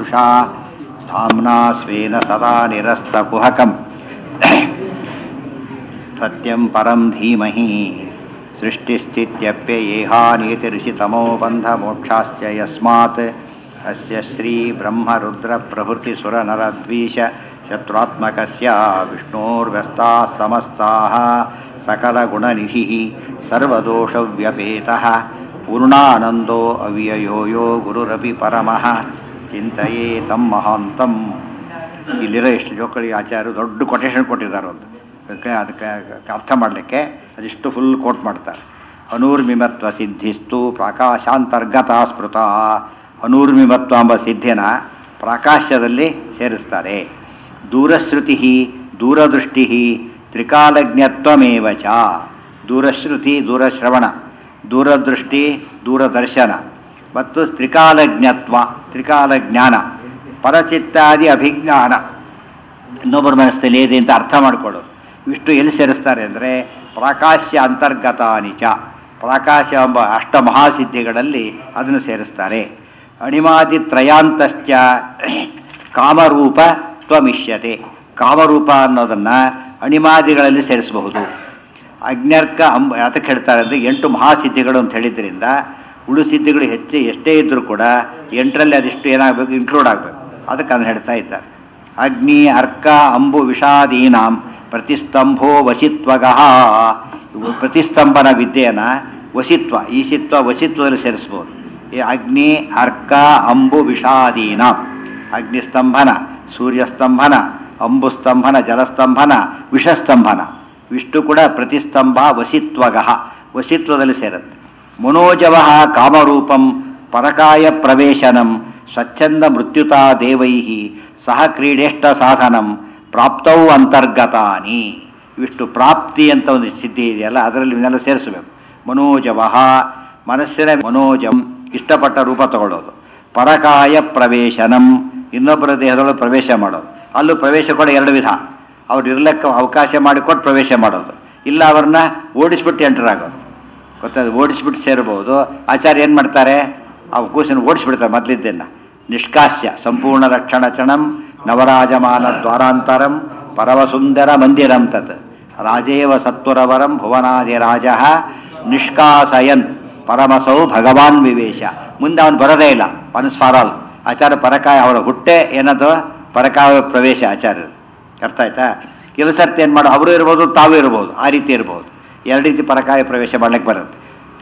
ಯಥಾವಿನಿರ್ಮುಷಾ ಧಾಮ್ನಾ ಸ್ವೇನ ಸದಾ ನಿರಸ್ತಕುಹಕಂ ಸತ್ಯಂ ಪರಂ ಧೀಮಹಿ ಸೃಷ್ಟಿಸ್ಥಿತ್ಯಪ್ಯಯೇಹಾನೀತಿರಿಷಿತಮೋ ಬಂಧಮೋಕ್ಷಾಶ್ಚ ಯಸ್ಮಾತ್ ಅಸ್ಯ ಶ್ರೀ ಬ್ರಹ್ಮರುದ್ರಪ್ರಭೃತಿಸುರನರದ್ವೀಶ ಶತ್ರುತ್ಮಕಸ್ಯ ವಿಷ್ಣೋರ್ವ್ಯಸ್ತಾः ಸಮಸ್ತಾः सकलगुणनिधिः सर्वदोषव्यपेतः पूर्णानन्दो अव्ययो यो गुरुरपि परमः ಚಿಂತೆಯೇ ತಮ್ಮ ಮಹಾಂತಂ ಇಲ್ಲಿರೋ ಎಷ್ಟು ಜೋಕಳಿ ಆಚಾರ್ಯರು ದೊಡ್ಡ ಕೊಟೇಶನ್ ಕೊಟ್ಟಿದ್ದಾರೆ ಒಂದು ಅದಕ್ಕೆ ಅದಕ್ಕೆ ಅರ್ಥ ಮಾಡಲಿಕ್ಕೆ ಅದಿಷ್ಟು ಫುಲ್ ಕೋಟ್ ಮಾಡ್ತಾರೆ ಅನೂರ್ಮಿಮತ್ವ ಸಿದ್ಧಿಸ್ತು ಪ್ರಕಾಶಾಂತರ್ಗತ ಸ್ಮೃತ ಅನೂರ್ಮಿಮತ್ವ ಎಂಬ ಸಿದ್ಧಿನ ಪ್ರಕಾಶದಲ್ಲಿ ಸೇರಿಸ್ತಾರೆ ದೂರಶ್ರುತಿ ದೂರದೃಷ್ಟಿ ತ್ರಿಕಾಲಜ್ಞತ್ವಮೇವ ಚ ದೂರಶ್ರುತಿ ದೂರಶ್ರವಣ ದೂರದೃಷ್ಟಿ ದೂರದರ್ಶನ ಮತ್ತು ತ್ರಿಕಾಲಜ್ಞತ್ವ ತ್ರಿಕಾಲಜ್ಞಾನ ಪರಚಿತ್ತಾದಿ ಅಭಿಜ್ಞಾನ ಇನ್ನೊಬ್ಬರ ಮನಸ್ಸಲ್ಲಿ ಏನಿದೆ ಅಂತ ಅರ್ಥ ಮಾಡಿಕೊಳ್ಳೋದು ಇಷ್ಟು ಎಲ್ಲಿ ಸೇರಿಸ್ತಾರೆ ಅಂದರೆ ಪ್ರಾಕಾಶ್ಯ ಅಂತರ್ಗತಾನಿ ಚ ಪ್ರಾಕಾಶ ಎಂಬ ಅಷ್ಟ ಮಹಾಸಿದ್ಧಿಗಳಲ್ಲಿ ಅದನ್ನು ಸೇರಿಸ್ತಾರೆ ಅಣಿಮಾದಿ ತ್ರಯಾಂತಶ್ಚ ಕಾಮರೂಪ ತ್ವಮಿಷ್ಯತೆ ಕಾಮರೂಪ ಅನ್ನೋದನ್ನು ಅಣಿಮಾದಿಗಳಲ್ಲಿ ಸೇರಿಸಬಹುದು ಅಜ್ಞರ್ಕ ಅಂಬ ಅದಕ್ಕೆ ಹೇಳ್ತಾರೆ ಅಂದರೆ ಎಂಟು ಮಹಾಸಿದ್ಧಿಗಳು ಅಂತ ಹೇಳಿದ್ರಿಂದ ಉಳು ಸಿದ್ಧಿಗಳು ಹೆಚ್ಚು ಎಷ್ಟೇ ಇದ್ದರೂ ಕೂಡ ಎಂಟರಲ್ಲಿ ಅದಿಷ್ಟು ಏನಾಗಬೇಕು ಇನ್ಕ್ಲೂಡ್ ಆಗಬೇಕು ಅದಕ್ಕೆ ಅದನ್ನು ಹೇಳ್ತಾ ಇದ್ದಾರೆ ಅಗ್ನಿ ಅರ್ಕ ಅಂಬು ವಿಷಾದೀನಾಂ ಪ್ರತಿಸ್ತಂಭೋ ವಸಿತ್ವಗಃ ಇವು ಪ್ರತಿಸ್ತಂಭನ ವಿದ್ಯೆಯನ್ನು ವಸಿತ್ವ ಈಶಿತ್ವ ವಸಿತ್ವದಲ್ಲಿ ಸೇರಿಸ್ಬೋದು ಈ ಅಗ್ನಿ ಅರ್ಕ ಅಂಬು ವಿಷಾದೀನಾಂ ಅಗ್ನಿಸ್ತಂಭನ ಸೂರ್ಯಸ್ತಂಭನ ಅಂಬುಸ್ತಂಭನ ಜಲಸ್ತಂಭನ ವಿಷಸ್ತಂಭನ ವಿಷ್ಣು ಕೂಡ ಪ್ರತಿಸ್ತಂಭ ವಸಿತ್ವಗಃ ವಸಿತ್ವದಲ್ಲಿ ಸೇರುತ್ತೆ ಮನೋಜವ ಕಾಮರೂಪಂ ಪರಕಾಯ ಪ್ರವೇಶನಂ ಸ್ವಚ್ಛಂದ ಮೃತ್ಯುತಾ ದೇವೈ ಸಹ ಕ್ರೀಡೇಷ್ಟ ಸಾಧನಂ ಪ್ರಾಪ್ತೌ ಅಂತರ್ಗತಾನಿ ಇವಿಷ್ಟು ಪ್ರಾಪ್ತಿ ಅಂತ ಒಂದು ಸಿದ್ಧಿ ಇದೆಯಲ್ಲ ಅದರಲ್ಲಿ ಇವನ್ನೆಲ್ಲ ಸೇರಿಸಬೇಕು ಮನೋಜವ ಮನಸ್ಸಿನ ಮನೋಜಂ ಇಷ್ಟಪಟ್ಟ ರೂಪ ತಗೊಳ್ಳೋದು ಪರಕಾಯ ಪ್ರವೇಶನಂ ಇನ್ನೊಬ್ಬರ ದೇಹದೊಳಗೆ ಪ್ರವೇಶ ಮಾಡೋದು ಅಲ್ಲೂ ಪ್ರವೇಶ ಕೂಡ ಎರಡು ವಿಧ ಅವ್ರು ಇರ್ಲಿಕ್ಕೆ ಅವಕಾಶ ಮಾಡಿಕೊಟ್ಟು ಪ್ರವೇಶ ಮಾಡೋದು ಇಲ್ಲ ಅವ್ರನ್ನ ಓಡಿಸ್ಬಿಟ್ಟು ಎಂಟರ್ ಆಗೋದು ಗೊತ್ತಾದ ಓಡಿಸ್ಬಿಟ್ಟು ಸೇರ್ಬೋದು ಆಚಾರ್ಯ ಏನು ಮಾಡ್ತಾರೆ ಆ ಕೂಸನ್ನು ಓಡಿಸ್ಬಿಡ್ತಾರೆ ಮೊದಲಿದ್ದನ್ನು ನಿಷ್ಕಾಸ್ಯ ಸಂಪೂರ್ಣ ರಕ್ಷಣ ಚಣಂ ನವರಾಜಮಾನ ದ್ವಾರಾಂತರಂ ಪರಮಸುಂದರ ಮಂದಿರಂ ತತ್ ರಾಜೇವ ಸತ್ವರವರಂ ಭುವನಾದಿರಾಜ ನಿಷ್ಕಾಸಯನ್ ಪರಮಸೌ ಭಗವಾನ್ ವಿವೇಶ ಮುಂದೆ ಅವನು ಬರೋದೇ ಇಲ್ಲ ಒನ್ಸ್ ಫಾರ್ ಆಲ್ ಆಚಾರ್ಯ ಪರಕಾಯ ಅವರ ಹುಟ್ಟೆ ಏನದು ಪರಕಾಯ ಪ್ರವೇಶ ಆಚಾರ್ಯರು ಅರ್ಥ ಆಯ್ತಾ ಕೆಲವು ಸರ್ತಿ ಏನು ಮಾಡೋ ಅವರು ಇರ್ಬೋದು ತಾವು ಇರ್ಬೋದು ಆ ರೀತಿ ಇರ್ಬೋದು ಎರಡು ರೀತಿ ಪರಕಾಯ ಪ್ರವೇಶ ಮಾಡ್ಲಿಕ್ಕೆ ಬರುತ್ತೆ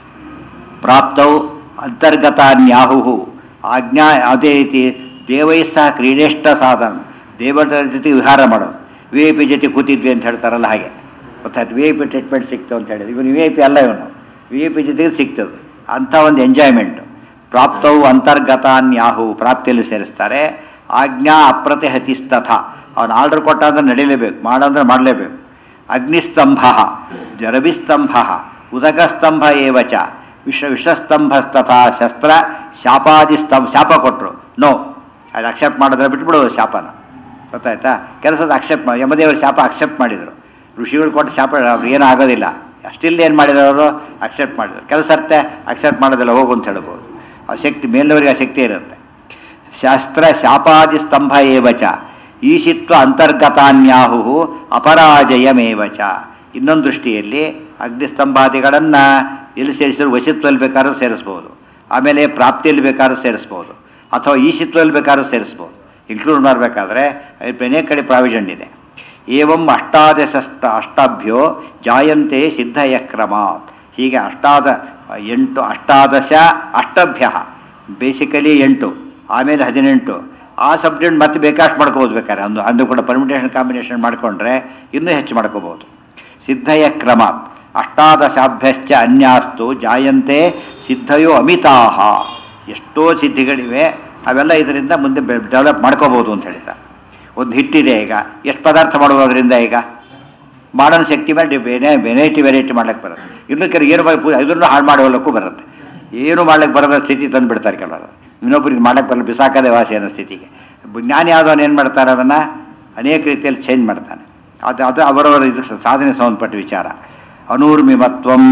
ಪ್ರಾಪ್ತವು ಅಂತರ್ಗತಾನ್ಯಾಹು ಆಜ್ಞಾ ಅದೇ ರೀತಿ ದೇವೈ ಸಹ ಕ್ರೀಡೇಷ್ಟ ಸಾಧನ ದೇವರ ಜೊತೆ ವಿಹಾರ ಮಾಡೋದು ವಿ ಐ ಪಿ ಜೊತೆ ಕೂತಿದ್ವಿ ಅಂತ ಹೇಳ್ತಾರಲ್ಲ ಹಾಗೆ ಗೊತ್ತಾಯ್ತು ವಿ ಐ ಪಿ ಟ್ರೀಟ್ಮೆಂಟ್ ಸಿಕ್ತು ಅಂತ ಹೇಳಿದ್ರು ಇವನು ವಿ ಐ ಪಿ ಅಲ್ಲ ಇವನು ವಿ ಐ ಪಿ ಜೊತೆಗೆ ಸಿಗ್ತದೆ ಅಂಥ ಒಂದು ಎಂಜಾಯ್ಮೆಂಟು ಪ್ರಾಪ್ತವು ಅಂತರ್ಗತಾನ್ಯಾಹು ಪ್ರಾಪ್ತಿಯಲ್ಲಿ ಸೇರಿಸ್ತಾರೆ ಆಜ್ಞಾ ಅಪ್ರತಿಹತಿಸ್ತಥ ಅವನು ಆರ್ಡರ್ ಕೊಟ್ಟ ಅಂದ್ರೆ ನಡೀಲೇಬೇಕು ಮಾಡಂದ್ರೆ ಮಾಡಲೇಬೇಕು ಅಗ್ನಿಸ್ತಂಭ ಜರಬಿಸ್ತಂಭ ಉದಕಸ್ತಂಭ ಏವಚ ವಿಷ ವಿಷಸ್ತಂಭಸ್ತಥಾ ಶಸ್ತ್ರ ಶಾಪಾದಿ ಸ್ತಂಭ ಶಾಪ ಕೊಟ್ಟರು ನೋ ಅದು ಅಕ್ಸೆಪ್ಟ್ ಮಾಡಿದ್ರೆ ಬಿಟ್ಬಿಡೋದು ಶಾಪನ ಗೊತ್ತಾಯ್ತಾ ಕೆಲಸದ ಅಕ್ಸೆಪ್ಟ್ ಮಾಡಿ ಯಮದೇವರು ಶಾಪ ಅಕ್ಸೆಪ್ಟ್ ಮಾಡಿದರು ಋಷಿಗಳು ಕೊಟ್ಟು ಶಾಪ ಅವ್ರು ಏನೂ ಆಗೋದಿಲ್ಲ ಅಷ್ಟಿಲ್ಲ ಏನು ಮಾಡಿದ್ರು ಅವರು ಅಕ್ಸೆಪ್ಟ್ ಮಾಡಿದ್ರು ಕೆಲಸ ಅರ್ಥ ಅಕ್ಸೆಪ್ಟ್ ಮಾಡೋದಿಲ್ಲ ಹೋಗು ಅಂತ ಹೇಳ್ಬೋದು ಆ ಶಕ್ತಿ ಮೇಲಿನವರಿಗೆ ಆ ಶಕ್ತಿ ಇರುತ್ತೆ ಶಾಸ್ತ್ರ ಶಾಪಾದಿ ಸ್ತಂಭ ಏವಚ ಈಶಿತ್ವ ಅಂತರ್ಗತಾನ್ಯಾಹು ಅಪರಾಜಯಮೇವಚ ಇನ್ನೊಂದು ದೃಷ್ಟಿಯಲ್ಲಿ ಅಗ್ನಿಸ್ತಂಭಾದಿಗಳನ್ನು ಎಲ್ಲಿ ಸೇರಿಸಿದ್ರು ವಶಿತ್ವದಲ್ಲಿ ಬೇಕಾದ್ರೂ ಸೇರಿಸ್ಬೋದು ಆಮೇಲೆ ಪ್ರಾಪ್ತಿಯಲ್ಲಿ ಬೇಕಾದ್ರೂ ಸೇರಿಸ್ಬೋದು ಅಥವಾ ಈಶಿತ್ವದಲ್ಲಿ ಬೇಕಾದ್ರೂ ಸೇರಿಸ್ಬೋದು ಇನ್ಕ್ಲೂಡ್ ಮಾಡಬೇಕಾದ್ರೆ ಅನೇಕ ಕಡೆ ಪ್ರಾವಿಷನ್ ಇದೆ ಏವಂ ಅಷ್ಟಾದಶಷ್ಟ ಅಷ್ಟಾಭ್ಯೋ ಜಾಯಂತೆ ಸಿದ್ಧಯ ಕ್ರಮಾತ್ ಹೀಗೆ ಅಷ್ಟಾದ ಎಂಟು ಅಷ್ಟಾದಶ ಅಷ್ಟಭ್ಯ ಬೇಸಿಕಲಿ ಎಂಟು ಆಮೇಲೆ ಹದಿನೆಂಟು ಆ ಸಬ್ಜೆಕ್ಟ್ ಮತ್ತೆ ಬೇಕಾಷ್ಟು ಮಾಡ್ಕೋಬೋದು ಬೇಕಾದ್ರೆ ಒಂದು ಅಂದು ಕೂಡ ಪರ್ಮಿಟೇಷನ್ ಕಾಂಬಿನೇಷನ್ ಮಾಡಿಕೊಂಡ್ರೆ ಇನ್ನೂ ಹೆಚ್ಚು ಮಾಡ್ಕೋಬೋದು ಸಿದ್ಧಯ ಕ್ರಮಾತ್ ಅಷ್ಟಾದಶಾಭ್ಯಶ್ಚ ಅನ್ಯಾಸ್ತು ಜಾಯಂತೆ ಸಿದ್ಧಯೋ ಅಮಿತಾಹ ಎಷ್ಟೋ ಸಿದ್ಧಿಗಳಿವೆ ಅವೆಲ್ಲ ಇದರಿಂದ ಮುಂದೆ ಡೆವಲಪ್ ಮಾಡ್ಕೋಬೋದು ಅಂತ ಹೇಳ್ತಾ ಒಂದು ಹಿಟ್ಟಿದೆ ಈಗ ಎಷ್ಟು ಪದಾರ್ಥ ಮಾಡೋದ್ರಿಂದ ಈಗ ಮಾಡರ್ನ್ ಶಕ್ತಿ ಮೇಲೆ ಬೇರೆ ವೆರೈಟಿ ವೆರೈಟಿ ಮಾಡ್ಲಿಕ್ಕೆ ಬರುತ್ತೆ ಇನ್ನು ಕೆಲವು ಏನು ಮಾಡಿ ಇದನ್ನು ಹಾಳು ಮಾಡುವಲ್ಲಕ್ಕೂ ಬರುತ್ತೆ ಏನು ಮಾಡ್ಲಿಕ್ಕೆ ಬರೋದ ಸ್ಥಿತಿ ತಂದು ಬಿಡ್ತಾರೆ ಕೆಲವರು ಇನ್ನೊಬ್ಬರಿಗೆ ಮಾಡ್ಲಿಕ್ಕೆ ಬರಲ್ಲ ಬಿಸಾಕದೆ ವಾಸಿ ಅನ್ನೋ ಸ್ಥಿತಿಗೆ ಜ್ಞಾನಿ ಯಾವುದವನು ಏನು ಮಾಡ್ತಾರೆ ಅದನ್ನು ಅನೇಕ ರೀತಿಯಲ್ಲಿ ಚೇಂಜ್ ಮಾಡ್ತಾನೆ ಅದು ಅದು ಅವರವರ ಇದಕ್ಕೆ ಸಾಧನೆ ಸಂಬಂಧಪಟ್ಟ ವಿಚಾರ ಅನೂರ್ಮಿಮತ್ವಂ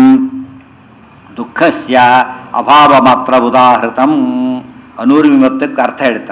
ದುಃಖಸ್ಯ ಅಭಾವ ಮಾತ್ರ ಉದಾಹೃತಂ ಅನೂರ್ಮಿಮತ್ವಕ್ಕೆ ಅರ್ಥ ಹೇಳ್ತಾರೆ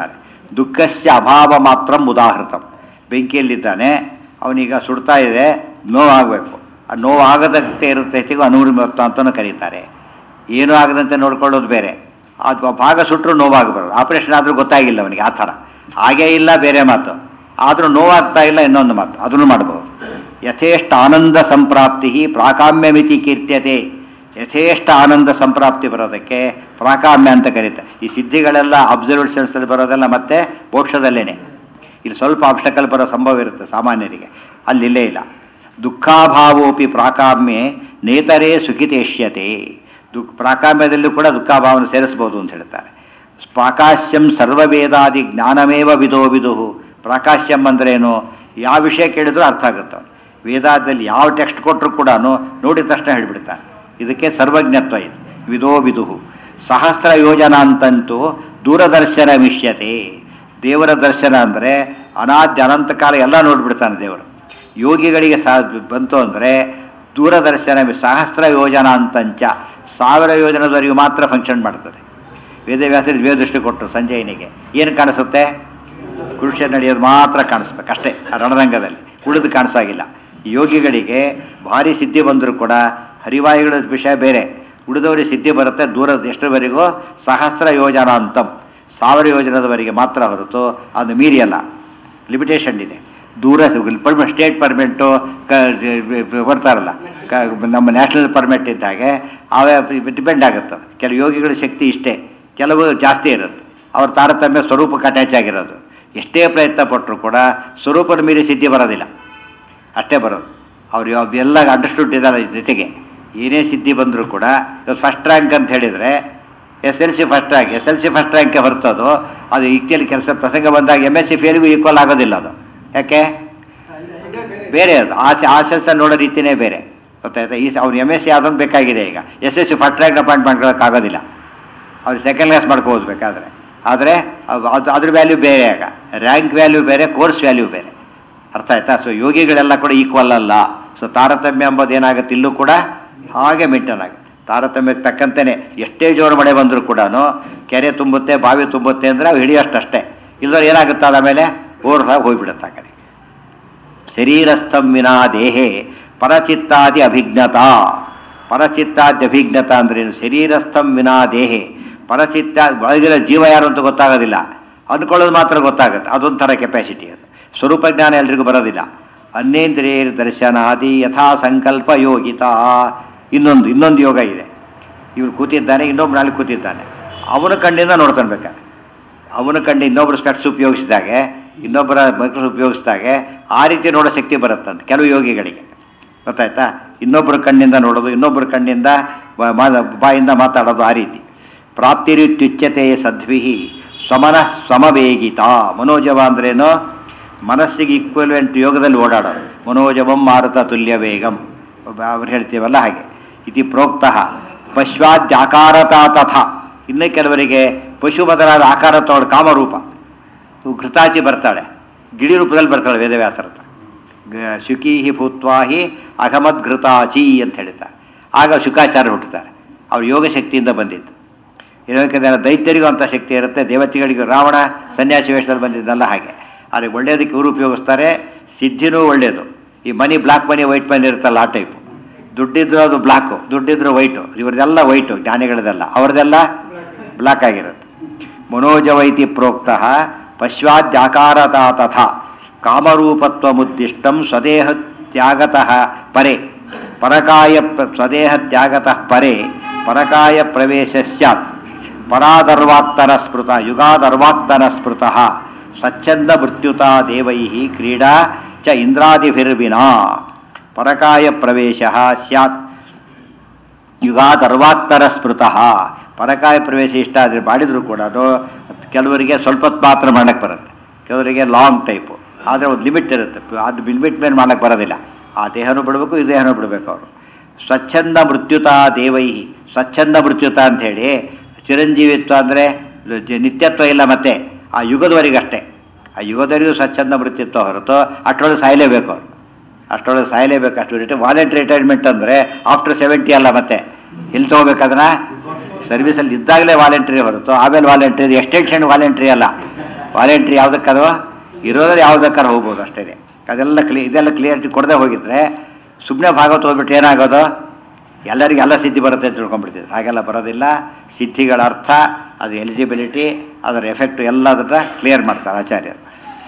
ದುಃಖಸ್ಯ ಅಭಾವ ಮಾತ್ರ ಉದಾಹೃತಂ ಬೆಂಕಿಯಲ್ಲಿದ್ದಾನೆ ಅವನೀಗ ಸುಡ್ತಾ ಇದೆ ನೋವಾಗಬೇಕು ಆ ನೋವಾಗದಂತೆ ಇರುತ್ತೆ ಅನುರ್ಮತ್ತ ಅಂತಲೂ ಕರೀತಾರೆ ಏನೂ ಆಗದಂತೆ ನೋಡ್ಕೊಳ್ಳೋದು ಬೇರೆ ಅದು ಆ ಭಾಗ ಸುಟ್ಟರು ನೋವಾಗಬಾರ್ದು ಆಪರೇಷನ್ ಆದರೂ ಗೊತ್ತಾಗಿಲ್ಲ ಅವನಿಗೆ ಆ ಥರ ಹಾಗೇ ಇಲ್ಲ ಬೇರೆ ಮಾತು ಆದರೂ ನೋವಾಗ್ತಾ ಇಲ್ಲ ಇನ್ನೊಂದು ಮಾತು ಅದನ್ನು ಮಾಡ್ಬೋದು ಯಥೇಷ್ಟ ಆನಂದ ಸಂಪ್ರಾಪ್ತಿ ಪ್ರಾಕಾಮ್ಯ ಮಿತಿ ಕೀರ್ತ್ಯತೆ ಯಥೇಷ್ಟ ಆನಂದ ಸಂಪ್ರಾಪ್ತಿ ಬರೋದಕ್ಕೆ ಪ್ರಾಕಾಮ್ಯ ಅಂತ ಕರೀತಾರೆ ಈ ಸಿದ್ಧಿಗಳೆಲ್ಲ ಅಬ್ಸರ್ವ್ಡ್ ಸೆನ್ಸಲ್ಲಿ ಬರೋದೆಲ್ಲ ಮತ್ತೆ ಮೋಕ್ಷದಲ್ಲೇನೆ ಇಲ್ಲಿ ಸ್ವಲ್ಪ ಆಬ್ಸ್ಟಕಲ್ ಬರೋ ಸಂಭವ ಇರುತ್ತೆ ಸಾಮಾನ್ಯರಿಗೆ ಅಲ್ಲಿ ಇಲ್ಲೇ ಇಲ್ಲ ದುಃಖಾಭಾವೋಪಿ ಪ್ರಾಕಾಮ್ಯೆ ನೇತರೇ ಸುಖಿತೇಷ್ಯತೆ ದುಃಖ ಪ್ರಾಕಾಮ್ಯದಲ್ಲೂ ಕೂಡ ದುಃಖಾಭಾವನ ಸೇರಿಸ್ಬೋದು ಅಂತ ಹೇಳ್ತಾರೆ ಪ್ರಾಕಾಶ್ಯಂ ಸರ್ವವೇದಾದಿ ಜ್ಞಾನಮೇವ ವಿದೋ ವಿದುಹು ಪ್ರಾಕಾಶ್ಯಂ ಅಂದ್ರೇನು ಯಾವ ವಿಷಯ ಕೇಳಿದ್ರೂ ಅರ್ಥ ಆಗುತ್ತೆ ಅವ್ನು. ವೇದಾದಲ್ಲಿ ಯಾವ ಟೆಕ್ಸ್ಟ್ ಕೊಟ್ಟರು ಕೂಡ ನೋಡಿದ ತಕ್ಷಣ ಹೇಳಿಬಿಡ್ತಾನೆ ಇದಕ್ಕೆ ಸರ್ವಜ್ಞತ್ವ ಇದೆ ವಿದೋ ವಿದುಹು ಸಹಸ್ರ ಯೋಜನಾಂತಂತೂ ದೂರದರ್ಶನ ಮಿಷ್ಯತೆ ದೇವರ ದರ್ಶನ ಅಂದರೆ ಅನಾದ್ಯ ಅನಂತ ಕಾಲ ಎಲ್ಲ ನೋಡಿಬಿಡ್ತಾನೆ ದೇವರು ಯೋಗಿಗಳಿಗೆ ಸಹ ಬಂತು ಅಂದರೆ ದೂರದರ್ಶನ ಸಹಸ್ರ ಯೋಜನಾಂತಂಚ ಸಾವಿರ ಯೋಜನದವರೆಗೂ ಮಾತ್ರ ಫಂಕ್ಷನ್ ಮಾಡ್ತದೆ ವೇದವ್ಯಾಸರಿಗೆ ವೇದೃಷ್ಟಿ ಕೊಟ್ಟರು ಸಂಜಯನಿಗೆ ಏನು ಕಾಣಿಸುತ್ತೆ ಕುರುಕ್ಷೇತ್ರ ನಡೆಯೋದು ಮಾತ್ರ ಕಾಣಿಸ್ಬೇಕು ಅಷ್ಟೇ ಆ ರಣರಂಗದಲ್ಲಿ ಉಳಿದು ಕಾಣಿಸಾಗಿಲ್ಲ ಯೋಗಿಗಳಿಗೆ ಭಾರಿ ಸಿದ್ಧಿ ಬಂದರೂ ಕೂಡ ಹರಿವಾಯುಗಳ ವಿಷಯ ಬೇರೆ ಉಳಿದವರಿಗೆ ಸಿದ್ಧಿ ಬರುತ್ತೆ ದೂರದ ಎಷ್ಟರವರೆಗೂ ಸಹಸ್ರ ಯೋಜನಾ ಅಂತಂ ಸಾವಿರ ಯೋಜನದವರೆಗೆ ಮಾತ್ರ ಹೊರತು ಅದು ಮೀರಿಯಲ್ಲ ಲಿಮಿಟೇಷನ್ ಇದೆ ದೂರ ಪರ್ಮಿಟ್ ಸ್ಟೇಟ್ ಪರ್ಮಿಟ್ಟು ಕ ಬರ್ತಾರಲ್ಲ ಕ ನಮ್ಮ ನ್ಯಾಷನಲ್ ಪರ್ಮಿಟ್ ಇದ್ದಾಗೆ ಅವೇ ಡಿಪೆಂಡ್ ಆಗುತ್ತೆ ಅದು. ಕೆಲವು ಯೋಗಿಗಳ ಶಕ್ತಿ ಇಷ್ಟೇ ಕೆಲವು ಜಾಸ್ತಿ ಇರುತ್ತೆ ಅವ್ರ ತಾರತಮ್ಯ ಸ್ವರೂಪಕ್ಕೆ ಅಟ್ಯಾಚ್ ಆಗಿರೋದು ಎಷ್ಟೇ ಪ್ರಯತ್ನ ಪಟ್ಟರು ಕೂಡ ಸ್ವರೂಪದ ಮೀರಿ ಸಿದ್ಧಿ ಬರೋದಿಲ್ಲ ಅಷ್ಟೇ ಬರೋದು ಅವ್ರು ಯಾವ- ಎಲ್ಲ ಅಂಡರ್ಸ್ಟುಡ್ ಇದ್ದಾರೆ ಜೊತೆಗೆ ಏನೇ ಸಿದ್ಧಿ ಬಂದರೂ ಕೂಡ ಫಸ್ಟ್ ರ್ಯಾಂಕ್ ಅಂತ ಹೇಳಿದರೆ S L C first rank S L C first ರ್ಯಾಂಕ್ಗೆ ಹೊರ್ತದು ಅದು ಈಕ್ವಲ್ ಕೆಲಸ ಪ್ರಸಂಗ ಬಂದಾಗ ಎಮ್ ಎಸ್ ಸಿ ಫೇಲ್ಗೂ ಈಕ್ವಲ್ ಆಗೋದಿಲ್ಲ ಅದು ಯಾಕೆ ಬೇರೆ ಅದು ಆಸೆ ಆಸೆಸ ನೋಡೋ ರೀತಿನೇ ಬೇರೆ ಗೊತ್ತಾಯ್ತಾ ಈ ಅವ್ನು ಎಮ್ ಎಸ್ ಸಿ ಅದೊಂದು ಬೇಕಾಗಿದೆ ಈಗ S S C first rank appoint ಮಾಡ್ಕೊಳ್ಳೋಕ್ಕಾಗೋದಿಲ್ಲ ಅವ್ರು ಸೆಕೆಂಡ್ ಕ್ಲಾಸ್ ಮಾಡ್ಕೋಬೋದು ಬೇಕಾದರೆ ಆದರೆ ಅದು ಅದ್ರ ವ್ಯಾಲ್ಯೂ ಬೇರೆ ಆಗ ರ್ಯಾಂಕ್ ವ್ಯಾಲ್ಯೂ ಬೇರೆ ಕೋರ್ಸ್ ವ್ಯಾಲ್ಯೂ ಬೇರೆ ಅರ್ಥ ಆಯ್ತಾ ಸೊ ಯೋಗಿಗಳೆಲ್ಲ ಕೂಡ ಈಕ್ವಲ್ ಅಲ್ಲ ಸೊ ತಾರತಮ್ಯ ಎಂಬುದು ಏನಾಗುತ್ತೆ ಇಲ್ಲೂ ಕೂಡ ಹಾಗೆ ಮೇಂಟೈನ್ ಆಗುತ್ತೆ ತಾರತಮ್ಯಕ್ಕೆ ತಕ್ಕಂತೆಯೇ ಎಷ್ಟೇ ಜೋರು ಮಳೆ ಬಂದರೂ ಕೂಡ ಕೆರೆ ತುಂಬುತ್ತೆ ಬಾವಿ ತುಂಬುತ್ತೆ ಅಂದರೆ ಅವು ಹಿಡಿಯೋಷ್ಟಷ್ಟೇ ಇಲ್ಲದ್ರೆ ಏನಾಗುತ್ತೆ ಆಮೇಲೆ ಓವರ್ ಹೋಗ್ಬಿಡುತ್ತೆ ಆ ಕಡೆ ಶರೀರಸ್ಥಂ ವಿನಾ ದೇಹೆ ಪರಚಿತ್ತಾದಿ ಅಭಿಜ್ಞತಾ ಪರಚಿತ್ತಾದಿ ಅಭಿಜ್ಞತಾ ಅಂದ್ರೇನು ಶರೀರಸ್ಥಂ ವಿನಾ ದೇಹೆ ಪರಚಿತ್ತ ಒಳಗಿರೋ ಜೀವ ಯಾರು ಅಂತ ಗೊತ್ತಾಗೋದಿಲ್ಲ ಅಂದ್ಕೊಳ್ಳೋದು ಮಾತ್ರ ಗೊತ್ತಾಗುತ್ತೆ ಅದೊಂಥರ ಕೆಪಾಸಿಟಿ ಅದು ಸ್ವರೂಪ ಜ್ಞಾನ ಎಲ್ರಿಗೂ ಬರೋದಿಲ್ಲ ಅನ್ನೇಂದ್ರಿಯ ದರ್ಶನಾದಿ ಯಥಾ ಸಂಕಲ್ಪ ಯೋಗಿತ ಇನ್ನೊಂದು ಇನ್ನೊಂದು ಯೋಗ ಇದೆ ಇವನು ಕೂತಿದ್ದಾನೆ ಇನ್ನೊಬ್ಬ ನಾಳೆ ಕೂತಿದ್ದಾನೆ ಅವನ ಕಣ್ಣಿಂದ ನೋಡ್ತಾನೆ ಬೇಕಾದ್ರೆ ಅವನ ಕಣ್ಣು ಇನ್ನೊಬ್ಬರು ಸ್ಪೆಕ್ಸ್ ಉಪಯೋಗಿಸಿದಾಗೆ ಇನ್ನೊಬ್ಬರ ಮೈಕ್ರೋಸ್ ಉಪಯೋಗಿಸಿದಾಗೆ ಆ ರೀತಿ ನೋಡೋ ಶಕ್ತಿ ಬರುತ್ತಂತೆ ಕೆಲವು ಯೋಗಿಗಳಿಗೆ ಗೊತ್ತಾಯ್ತಾ ಇನ್ನೊಬ್ಬರ ಕಣ್ಣಿಂದ ನೋಡೋದು ಇನ್ನೊಬ್ಬರ ಕಣ್ಣಿಂದ ಬ- ಮಾ- ಬಾಯಿಂದ ಮಾತಾಡೋದು ಆ ರೀತಿ ಪ್ರಾಪ್ತಿರಿತ್ಯುಚ್ಯತೆ ಸದ್ವಿಹಿ ಸ್ವಮನ ಸಮವೇಗಿತ ಮನೋಜವ ಅಂದ್ರೇನು ಮನಸ್ಸಿಗೆ ಈಕ್ವಲ್ವೆಂಟ್ ಯೋಗದಲ್ಲಿ ಓಡಾಡೋದು ಮನೋಜವಂ ಮಾರುತ ತುಲ್ಯ ವೇಗಂ ಅವ್ರು ಹೇಳ್ತೀವಲ್ಲ ಹಾಗೆ ಇತಿ ಪ್ರೋಕ್ತ ಪಶ್ವಾದ್ಯಾಕಾರತಾ ತಥ ಇನ್ನು ಕೆಲವರಿಗೆ ಪಶು ಬದಲಾದ ಆಕಾರ ತಗೊಳ್ಳಿ ಕಾಮರೂಪ ಘೃತಾಚಿ ಬರ್ತಾಳೆ ಗಿಳಿ ರೂಪದಲ್ಲಿ ಬರ್ತಾಳೆ ವೇದವ್ಯಾಸರ ಹತ್ರ ಗ- ಶುಕೀಹಿ ಭೂತ್ವಾಹಿ ಅಘಮದ್ಘೃತಾಚಿ ಅಂತ ಹೇಳ್ತಾರೆ ಆಗ ಶುಕಾಚಾರ್ಯ ಹುಟ್ಟುತ್ತಾರೆ ಅವ್ರು ಯೋಗ ಶಕ್ತಿಯಿಂದ ಬಂದಿದ್ದು ಯಾಕಂದರೆ ದೈತ್ಯರಿಗೂ ಅಂಥ ಶಕ್ತಿ ಇರುತ್ತೆ ದೇವತೆಗಳಿಗೂ ರಾವಣ ಸನ್ಯಾಸಿ ವೇಷದಲ್ಲಿ ಬಂದಿದ್ದಲ್ಲ ಹಾಗೆ ಆದರೆ ಒಳ್ಳೆಯದಕ್ಕೆ ಇವರು ಉಪಯೋಗಿಸ್ತಾರೆ ಸಿದ್ಧಿನೂ ಒಳ್ಳೆಯದು ಈ ಮನಿ ಬ್ಲಾಕ್ ಮನಿ ವೈಟ್ ಮನಿ ಇರುತ್ತಲ್ಲ ಆ ಟೈಪು ದುಡ್ಡಿದ್ರು ಅದು ಬ್ಲಾಕು ದುಡ್ಡಿದ್ರು ವೈಟು ಇವ್ರದೆಲ್ಲ ವೈಟು ಜ್ಞಾನಿಗಳದೆಲ್ಲ ಅವ್ರದ್ದೆಲ್ಲ ಬ್ಲಾಕ್ ಆಗಿರುತ್ತೆ ಮನೋಜವೈತಿ ಪ್ರೋಕ್ತ ಪಶ್ವಾದ್ಯಾಕಾರತಾ ತಥಾ ಕಾಮರೂಪತ್ವಮುದ್ದಿಷ್ಟಂ ಸ್ವದೇಹ ತ್ಯಾಗತಃ ಪರೆ ಪರಕಾಯ ಪ್ರ- ಸ್ವದೇಹ ತ್ಯಾಗತಃ ಪರೆ ಪರಕಾಯ ಪ್ರವೇಶ ಸ್ಯಾತ್ ಪರಾದರ್ವಾಕ್ತನ ಸ್ಮೃತ ಯುಗಾದರ್ವಾಕ್ತನ ಸ್ಮೃತಃ ಸ್ವಚ್ಛಂದ ಮೃತ್ಯುತಾ ದೇವೈ ಕ್ರೀಡಾ ಚ ಇಂದ್ರಾದಿಭಿರ್ವಿನಾ ಪರಕಾಯ ಪ್ರವೇಶ ಸ್ಯಾತ್ ಯುಗಾದರ್ವಾಕ್ತರ ಸ್ಮೃತಃ ಪರಕಾಯ ಪ್ರವೇಶ ಇಷ್ಟ ಆದರೆ ಮಾಡಿದರೂ ಕೂಡ ಅದು ಕೆಲವರಿಗೆ ಸ್ವಲ್ಪ ಹೊತ್ತು ಮಾತ್ರ ಮಾಡಕ್ಕೆ ಬರುತ್ತೆ ಕೆಲವರಿಗೆ ಲಾಂಗ್ ಟೈಪು ಆದರೆ ಒಂದು ಲಿಮಿಟ್ ಇರುತ್ತೆ ಅದು ಲಿಮಿಟ್ ಮೇಲೆ ಮಾಡಕ್ಕೆ ಬರೋದಿಲ್ಲ ಆ ದೇಹನೂ ಬಿಡಬೇಕು ಈ ದೇಹನೂ ಬಿಡಬೇಕು ಅವರು ಸ್ವಚ್ಛಂದ ಮೃತ್ಯುತ ದೇವೈ ಸ್ವಚ್ಛಂದ ಮೃತ್ಯುತ ಅಂಥೇಳಿ ಚಿರಂಜೀವಿತ್ವ ಅಂದರೆ ನಿತ್ಯತ್ವ ಇಲ್ಲ ಮತ್ತೆ ಆ ಯುಗದವರೆಗೆ ಅಷ್ಟೇ ಆ ಯುಗದವರೆಗೂ ಸ್ವಚ್ಛಂದ ಮೃತ್ಯುತ್ವ ಹೊರತು ಅಷ್ಟರೊಳಗೆ ಸಾಯಲೇಬೇಕು ಅವರು ಅಷ್ಟರೊಳಗೆ ಸಾಯಲೇಬೇಕು ಅಷ್ಟು ರಿಟೈ ವಾಲೆಂಟ್ರಿ ರಿಟೈರ್ಮೆಂಟ್ ಅಂದರೆ ಆಫ್ಟರ್ ಸೆವೆಂಟಿ ಅಲ್ಲ ಮತ್ತೆ ಎಲ್ಲಿ ತೊಗೋಬೇಕದನ್ನ ಸರ್ವಿಸಲ್ಲಿ ಇದ್ದಾಗಲೇ ವಾಲೆಂಟ್ರಿ ಹೊರತು ಆಮೇಲೆ ವಾಲೆಂಟ್ರಿ ಎಕ್ಸ್ಟೆನ್ಷನ್ ವಾಲೆಂಟ್ರಿ ಅಲ್ಲ ವಾಲೆಂಟ್ರಿ ಯಾವುದಕ್ಕದು ಇರೋದ್ರೆ ಯಾವ್ದು ಬೇಕಾದ್ರೆ ಹೋಗ್ಬೋದು ಅಷ್ಟೇ ಅದೆಲ್ಲ ಕ್ಲಿ ಇದೆಲ್ಲ ಕ್ಲಿಯರಿಟಿ ಕೊಡದೆ ಹೋಗಿದ್ರೆ ಸುಮ್ಮನೆ ಭಾಗವತ ಹೋಗ್ಬಿಟ್ಟು ಏನಾಗೋದು ಎಲ್ಲರಿಗೂ ಎಲ್ಲ ಸಿದ್ಧಿ ಬರುತ್ತೆ ಅಂತ ತಿಳ್ಕೊಂಡ್ಬಿಡ್ತಿದ್ರು ಹಾಗೆಲ್ಲ ಬರೋದಿಲ್ಲ ಸಿದ್ಧಿಗಳ ಅರ್ಥ ಅದು ಎಲಿಜಿಬಿಲಿಟಿ ಅದರ ಎಫೆಕ್ಟ್ ಎಲ್ಲದನ್ನ ಕ್ಲಿಯರ್ ಮಾಡ್ತಾರೆ ಆಚಾರ್ಯರು